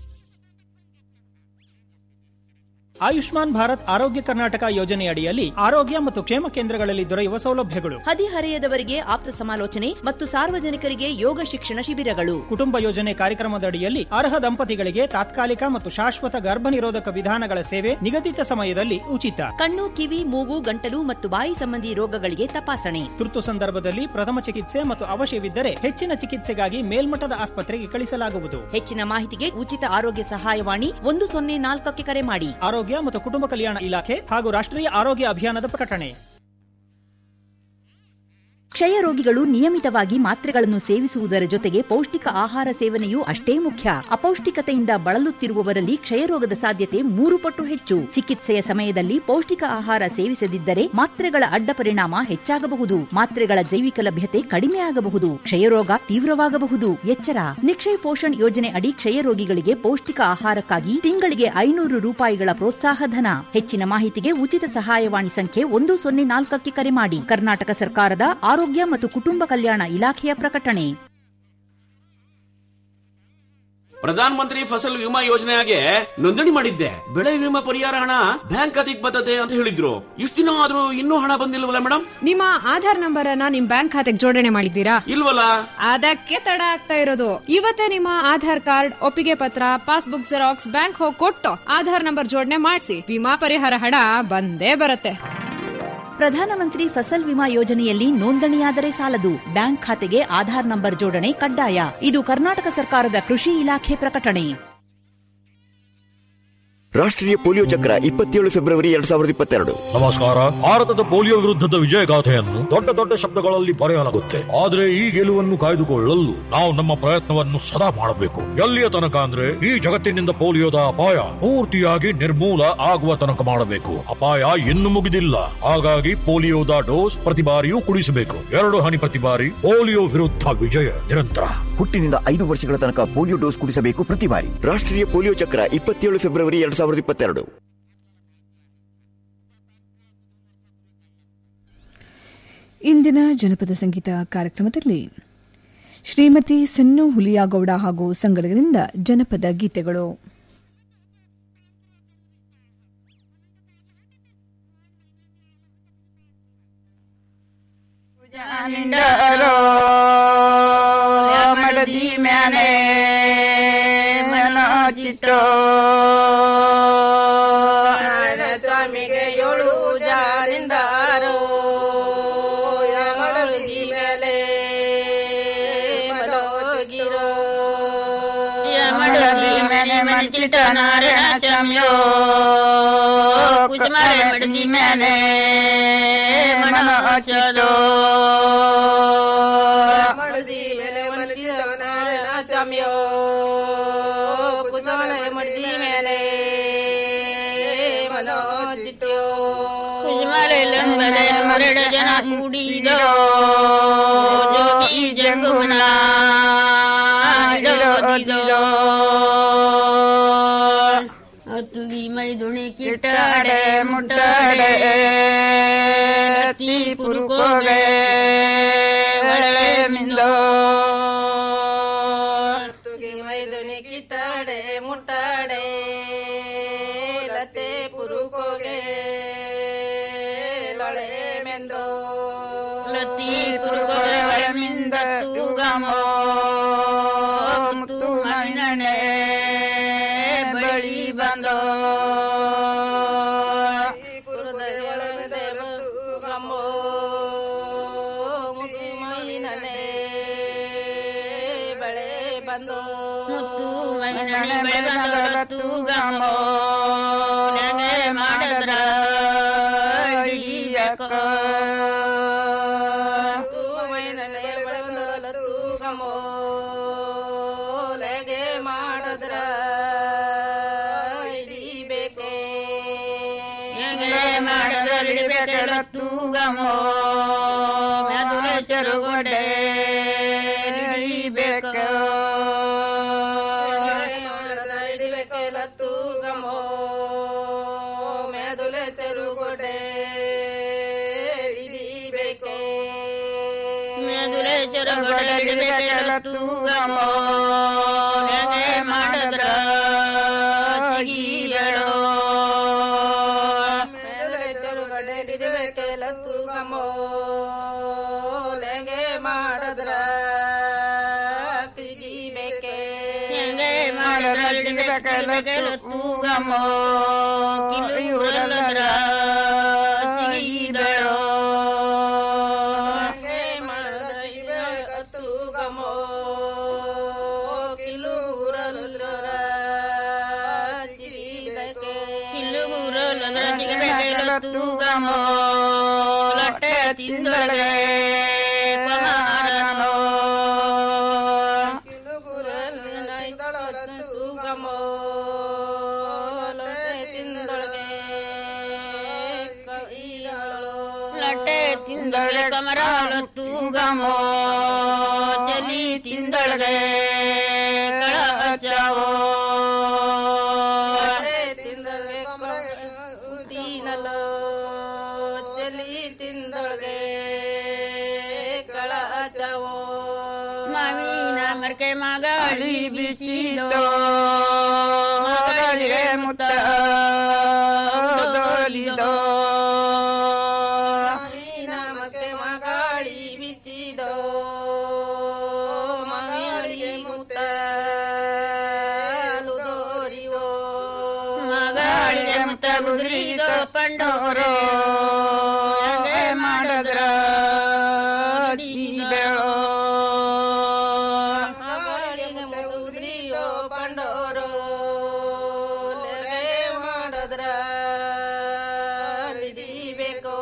Speaker 12: ಆಯುಷ್ಮಾನ್ ಭಾರತ್ ಆರೋಗ್ಯ ಕರ್ನಾಟಕ ಯೋಜನೆಯಡಿಯಲ್ಲಿ ಆರೋಗ್ಯ ಮತ್ತು ಕ್ಷೇಮ ಕೇಂದ್ರಗಳಲ್ಲಿ ದೊರೆಯುವ ಸೌಲಭ್ಯಗಳು
Speaker 13: ಹದಿಹರೆಯದವರಿಗೆ ಆಪ್ತ ಸಮಾಲೋಚನೆ ಮತ್ತು ಸಾರ್ವಜನಿಕರಿಗೆ ಯೋಗ ಶಿಕ್ಷಣ ಶಿಬಿರಗಳು
Speaker 12: ಕುಟುಂಬ ಯೋಜನೆ ಕಾರ್ಯಕ್ರಮದಡಿಯಲ್ಲಿ ಅರ್ಹ ದಂಪತಿಗಳಿಗೆ ತಾತ್ಕಾಲಿಕ ಮತ್ತು ಶಾಶ್ವತ ಗರ್ಭ ನಿರೋಧಕ ವಿಧಾನಗಳ ಸೇವೆ ನಿಗದಿತ ಸಮಯದಲ್ಲಿ ಉಚಿತ
Speaker 13: ಕಣ್ಣು ಕಿವಿ ಮೂಗು ಗಂಟಲು ಮತ್ತು ಬಾಯಿ ಸಂಬಂಧಿ ರೋಗಗಳಿಗೆ ತಪಾಸಣೆ
Speaker 12: ತುರ್ತು ಸಂದರ್ಭದಲ್ಲಿ ಪ್ರಥಮ ಚಿಕಿತ್ಸೆ ಮತ್ತು ಅವಶ್ಯವಿದ್ದರೆ ಹೆಚ್ಚಿನ ಚಿಕಿತ್ಸೆಗಾಗಿ ಮೇಲ್ಮಟ್ಟದ ಆಸ್ಪತ್ರೆಗೆ ಕಳಿಸಲಾಗುವುದು
Speaker 13: ಹೆಚ್ಚಿನ ಮಾಹಿತಿಗೆ ಉಚಿತ ಆರೋಗ್ಯ ಸಹಾಯವಾಣಿ ಒಂದು ಸೊನ್ನೆ ನಾಲ್ಕಕ್ಕೆ ಕರೆ ಮಾಡಿ
Speaker 12: ಆರೋಗ್ಯ ಮತ್ತು ಕುಟುಂಬ ಕಲ್ಯಾಣ ಇಲಾಖೆ ಹಾಗೂ ರಾಷ್ಟ್ರೀಯ ಆರೋಗ್ಯ ಅಭಿಯಾನದ ಪ್ರಕಟಣೆ
Speaker 13: ಕ್ಷಯ ರೋಗಿಗಳು ನಿಯಮಿತವಾಗಿ ಮಾತ್ರೆಗಳನ್ನು ಸೇವಿಸುವುದರ ಜೊತೆಗೆ ಪೌಷ್ಟಿಕ ಆಹಾರ ಸೇವನೆಯೂ ಅಷ್ಟೇ ಮುಖ್ಯ ಅಪೌಷ್ಟಿಕತೆಯಿಂದ ಬಳಲುತ್ತಿರುವವರಲ್ಲಿ ಕ್ಷಯರೋಗದ ಸಾಧ್ಯತೆ ಮೂರು ಪಟ್ಟು ಹೆಚ್ಚು ಚಿಕಿತ್ಸೆಯ ಸಮಯದಲ್ಲಿ ಪೌಷ್ಟಿಕ ಆಹಾರ ಸೇವಿಸದಿದ್ದರೆ ಮಾತ್ರೆಗಳ ಅಡ್ಡ ಪರಿಣಾಮ ಹೆಚ್ಚಾಗಬಹುದು ಮಾತ್ರೆಗಳ ಜೈವಿಕ ಲಭ್ಯತೆ ಕಡಿಮೆ ಆಗಬಹುದು ಕ್ಷಯರೋಗ ತೀವ್ರವಾಗಬಹುದು ಎಚ್ಚರ ನಿಕ್ಷಯ್ ಪೋಷಣ್ ಯೋಜನೆ ಅಡಿ ಕ್ಷಯ ರೋಗಿಗಳಿಗೆ ಪೌಷ್ಟಿಕ ಆಹಾರಕ್ಕಾಗಿ ತಿಂಗಳಿಗೆ ಐನೂರು ರೂಪಾಯಿಗಳ ಪ್ರೋತ್ಸಾಹ ಧನ ಹೆಚ್ಚಿನ ಮಾಹಿತಿಗೆ ಉಚಿತ ಸಹಾಯವಾಣಿ ಸಂಖ್ಯೆ ಒಂದು ಸೊನ್ನೆ ನಾಲ್ಕಕ್ಕೆ ಕರೆ ಮಾಡಿ ಕರ್ನಾಟಕ ಸರ್ಕಾರದ ಆರೋಗ್ಯ ಮತ್ತು ಕುಟುಂಬ ಕಲ್ಯಾಣ ಇಲಾಖೆಯ ಪ್ರಕಟಣೆ
Speaker 14: ಪ್ರಧಾನ ಮಂತ್ರಿ ಫಸಲ್ ವಿಮಾ ಯೋಜನೆಗೆ ನೋಂದಣಿ ಮಾಡಿದ್ದೆ ಬೆಳೆ ವಿಮಾ ಪರಿಹಾರ ಹಣ ಬ್ಯಾಂಕ್ ಖಾತೆಗೆ ಬರ್ತದೆ ಅಂತ ಹೇಳಿದ್ರು ಇಷ್ಟು ದಿನ ಆದ್ರೂ ಇನ್ನೂ ಹಣ ಬಂದಿಲ್ವಲ್ಲ ಮೇಡಮ್
Speaker 15: ನಿಮ್ಮ ಆಧಾರ್ ನಂಬರ್ ಅನ್ನ ನಿಮ್ ಬ್ಯಾಂಕ್ ಖಾತೆಗೆ ಜೋಡಣೆ ಮಾಡಿದ್ದೀರಾ
Speaker 14: ಇಲ್ವಲ್ಲ
Speaker 15: ಅದಕ್ಕೆ ತಡ ಆಗ್ತಾ ಇರೋದು ಇವತ್ತೇ ನಿಮ್ಮ ಆಧಾರ್ ಕಾರ್ಡ್ ಒಪ್ಪಿಗೆ ಪತ್ರ ಪಾಸ್ಬುಕ್ ಜೆರಾಕ್ಸ್ ಬ್ಯಾಂಕ್ ಹೋಗಿ ಕೊಟ್ಟು ಆಧಾರ್ ನಂಬರ್ ಜೋಡಣೆ ಮಾಡಿಸಿ ವಿಮಾ ಪರಿಹಾರ ಹಣ ಬಂದೇ ಬರುತ್ತೆ
Speaker 13: ಪ್ರಧಾನಮಂತ್ರಿ ಫಸಲ್ ವಿಮಾ ಯೋಜನೆಯಲ್ಲಿ ನೋಂದಣಿಯಾದರೆ ಸಾಲದು ಬ್ಯಾಂಕ್ ಖಾತೆಗೆ ಆಧಾರ್ ನಂಬರ್ ಜೋಡಣೆ ಕಡ್ಡಾಯ ಇದು ಕರ್ನಾಟಕ ಸರ್ಕಾರದ ಕೃಷಿ ಇಲಾಖೆ ಪ್ರಕಟಣೆ
Speaker 16: ರಾಷ್ಟ್ರೀಯ ಪೋಲಿಯೋ ಚಕ್ರ ಇಪ್ಪತ್ತೇಳು ಫೆಬ್ರವರಿ ಎರಡ್ ಸಾವಿರದ ಇಪ್ಪತ್ತೆರಡು
Speaker 17: ನಮಸ್ಕಾರ ಭಾರತದ ಪೋಲಿಯೋ ವಿರುದ್ಧದ ವಿಜಯಗಾಥೆಯನ್ನು ದೊಡ್ಡ ದೊಡ್ಡ ಶಬ್ದಗಳಲ್ಲಿ ಬರೆಯಲಾಗುತ್ತೆ ಆದ್ರೆ ಈ ಗೆಲುವನ್ನು ಕಾಯ್ದುಕೊಳ್ಳಲು ನಾವು ನಮ್ಮ ಪ್ರಯತ್ನವನ್ನು ಸದಾ ಮಾಡಬೇಕು ಎಲ್ಲಿಯ ತನಕ ಅಂದ್ರೆ ಈ ಜಗತ್ತಿನಿಂದ ಪೋಲಿಯೋದ ಅಪಾಯ ಪೂರ್ತಿಯಾಗಿ ನಿರ್ಮೂಲ ಆಗುವ ತನಕ ಮಾಡಬೇಕು ಅಪಾಯ ಇನ್ನು ಮುಗಿದಿಲ್ಲ ಹಾಗಾಗಿ ಪೋಲಿಯೋದ ಡೋಸ್ ಪ್ರತಿ ಬಾರಿಯೂ ಕುಡಿಸಬೇಕು ಎರಡು ಹನಿ ಪ್ರತಿ ಬಾರಿ ಪೋಲಿಯೋ ವಿರುದ್ಧ ವಿಜಯ ನಿರಂತರ
Speaker 16: ಹುಟ್ಟಿನಿಂದ ಐದು ವರ್ಷಗಳ ತನಕ ಪೋಲಿಯೋ ಡೋಸ್ ಕುಡಿಸಬೇಕು ಪ್ರತಿ ಬಾರಿ ರಾಷ್ಟ್ರೀಯ ಪೋಲಿಯೋ ಚಕ್ರ ಇಪ್ಪತ್ತೇಳು ಫೆಬ್ರವರಿ ಎರಡ್ ಸಾವಿರದ ಇಪ್ಪತ್ತೆರಡು
Speaker 9: ಇಂದಿನ ಜನಪದ ಸಂಗೀತ ಕಾರ್ಯಕ್ರಮದಲ್ಲಿ ಶ್ರೀಮತಿ ಸನ್ನು ಹುಲಿಯಾಗೌಡ ಹಾಗೂ ಸಂಗಡಗರಿಂದ ಜನಪದ ಗೀತೆಗಳು
Speaker 18: ನಿಂಡರೋ ಮಡದಿ ಮ್ಯಾನೆ ಮನೋಚಿಟ್ಟೋ ಸ್ವಾಮಿಗೆ ಏಳು ಜಾರಿಂದಾರೋ ಮಡದಿ ಮೇಲೆ ಮಲೋಗಿರೋ ಮಡದಿ ಮೇಲೆ ಮನಚಿಟ್ಟ ನಾರಾಯಣ ಚಮ್ಯೋ ಕುಸುಮಾರೆ ಮಡದಿ ಮೇಲೆ ಮನೋಚಲೋ ಮಡದಿ ಮೇಲೆ ಮಲಚಿಟ್ಟ ನಾರಾಯಣ ಚಮ್ಯೋ ಕುಸುಮಾರೆ ಮಡದಿ ಮೇಲೆ ಮನೋಚಿಟ್ಟೋ ಕುಸುಮಾರೆ ಮರಡ ಜನ ಕೂಡಿದೋ ಜೋಗಿ ಜಂಗುನ ಇಡೋದಿದೋ ತುಗಿ ಮೈದುಣಿ ಕಿಟ್ಟಾಡೆ ಮುಟ್ಟಾಡೆ ತೀ ಪುರುಕೋಗೆ ಒಳೆ ಮಿಂದೋ ತುಗಿ ಮೈದುಣಿ ಕಿಟ್ಟಾಡೆ ಮುಟ್ಟಾಡೆ ಲತೆ ಪುರುಕೋಗೆ ಲೊಳೆ ಮೆಂದೋ ಲತಿ ಪುರುಕೋಗೆ ಒಳೆ ಮಿಂದ ತೂಗಮೋ ಮುತ್ತು ಮೈನಣೆ ಬಳಿ ಬಂದೋ ಬಳೆ ಬಂದೋ ಮುತ್ತು ಮೈನಣೆ ಬಳೆ ಬಂದೋ ತೂಗಮೋ ನೆನೆ ಮಾಡಿದ್ರ ಹಿಡಿಯಕ್ಕ ಮೈನಣೆ ಬಳೆ ಬಂದೋ ತೂಗಮೋ ಲೆಗೆ ಮಾಡಿದ್ರ ಹಿಡಿಬೇಕೆ ಹೆಂಗೆ ಮಾಡಿದ್ರ ಹಿಡಿಬೇಕಲ್ಲ ತೂಗಮೋ ಮೆದುಳೆ ಚರುಗೊಂಡೆ ಹಿಡಿಬೇಕು ಹಿಡಿಬೇಕಲ್ಲ ತೂಗಮೋ ಮೆದುಳೆ ಚರುಗೊಂಡೆ ಹಿಡಿಬೇಕೆ ಮೆದುಳೆ ಚರುಗೊಂಡೆ ಹಿಡಿಬೇಕಲ್ಲ ತೂಗಮೋ ಹೆಂಗೆ ಮಾಡಿದ್ರ ತೆಗಿಯಳೋ ಮೆದುಳೆ ಚರುಗೊಂಡೆ ಹಿಡಿಬೇಕಲ್ಲ ತೂಗಮೋ ಲೆಂಗೆ ಮಾಡಿದ್ರ ತೆಗಿಬೇಕೆ ಹೆಂಗೆ ಮಾಡಿದ್ರ ಹಿಡಿಬೇಕಲ್ಲ ತೂಗಮೋ ಕಿಲುರಲ್ಲದ್ರ ತೆಗಿದಳೋ ಹೆಂಗೆ ಮಾಡಿದ್ರ ಹಿಡಿಬೇಕ ತೂಗಮೋ ಕಿಲುರಲ್ಲದ್ರ ತೆಗಿಬೇಕೆ ಕಿಲುಗುರಲ್ಲದ್ರ ತೆಗಿಬೇಕಲ್ಲ ತೂಗಮೋ ಲಟ್ಟೆ ತಿಂದೊಳಗೆ ಪಮಾರನೋ ತೂಗಮೋ ಲಟ್ಟೆ ತಿಂದೊಳಗೆ ಲಟ್ಟೆ ತಿಂದೊಳಗೆ ಕಮರಾಲು ತೂಗಮೋ ಚಲಿ ತಿಂದೊಳಗೆ ಕಳಚಾವೋ ತಿಂದೊಳಗೆ ಉದ್ದೀನಲೋ ಚಲಿ ತಿಂದೊಳಗೆ ಕಳಚಾವೋ ಮಾವಿನ ಮರ್ಕೆ ಮಗಾಳಿ ಬಿಸಿದೋ ಮಗಳಿಗೆ ಮುತ್ತ ದೋಲಿದೋ ಮಾವಿನ ಮರ್ಕೆ ಮಗಾಳಿ ಬಿಸಿದೋ ಮಗಳಿಗೆ ಮುತ್ತ ದೋರಿವೋ ಮಗಳಿಗೆ ಮುತ್ತ ಬುದ್ರಿದೋ ಪಂಡೋರೋ ಹಂಗೆ ಮಾಡಿದ್ರ ಬೇಳೋ ಮಗಳಿಗೆ ಮುದ್ರಿಯೋ ಪಂಡೋರೋ ಲೆಗೆ ಮಾಡಿದ್ರ ಹಿಡಿಬೇಕೋ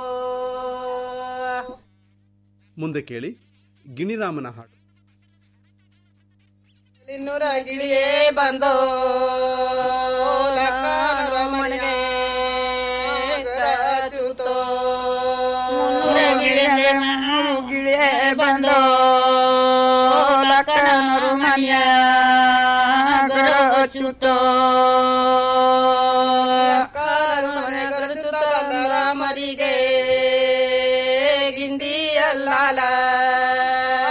Speaker 19: ಮುಂದೆ ಕೇಳಿ ಗಿಣಿರಾಮನ ಹಾಡು
Speaker 18: ಇನ್ನೂರ ಗಿಳಿಯೇ ಬಂದೋ ಲಕ್ಕನರ ಮನೆಗೆ ಕಚುತೋ ಮುನ್ನೂರ ಗಿಳಿಯೇ ಮುನ್ನೂರು ಗಿಳಿಯೇ ಬಂದೋ ಲಕ್ಕನರು ಮರಿಗೆ ಗಿಂಡಿ ಅಲ್ಲಾಲ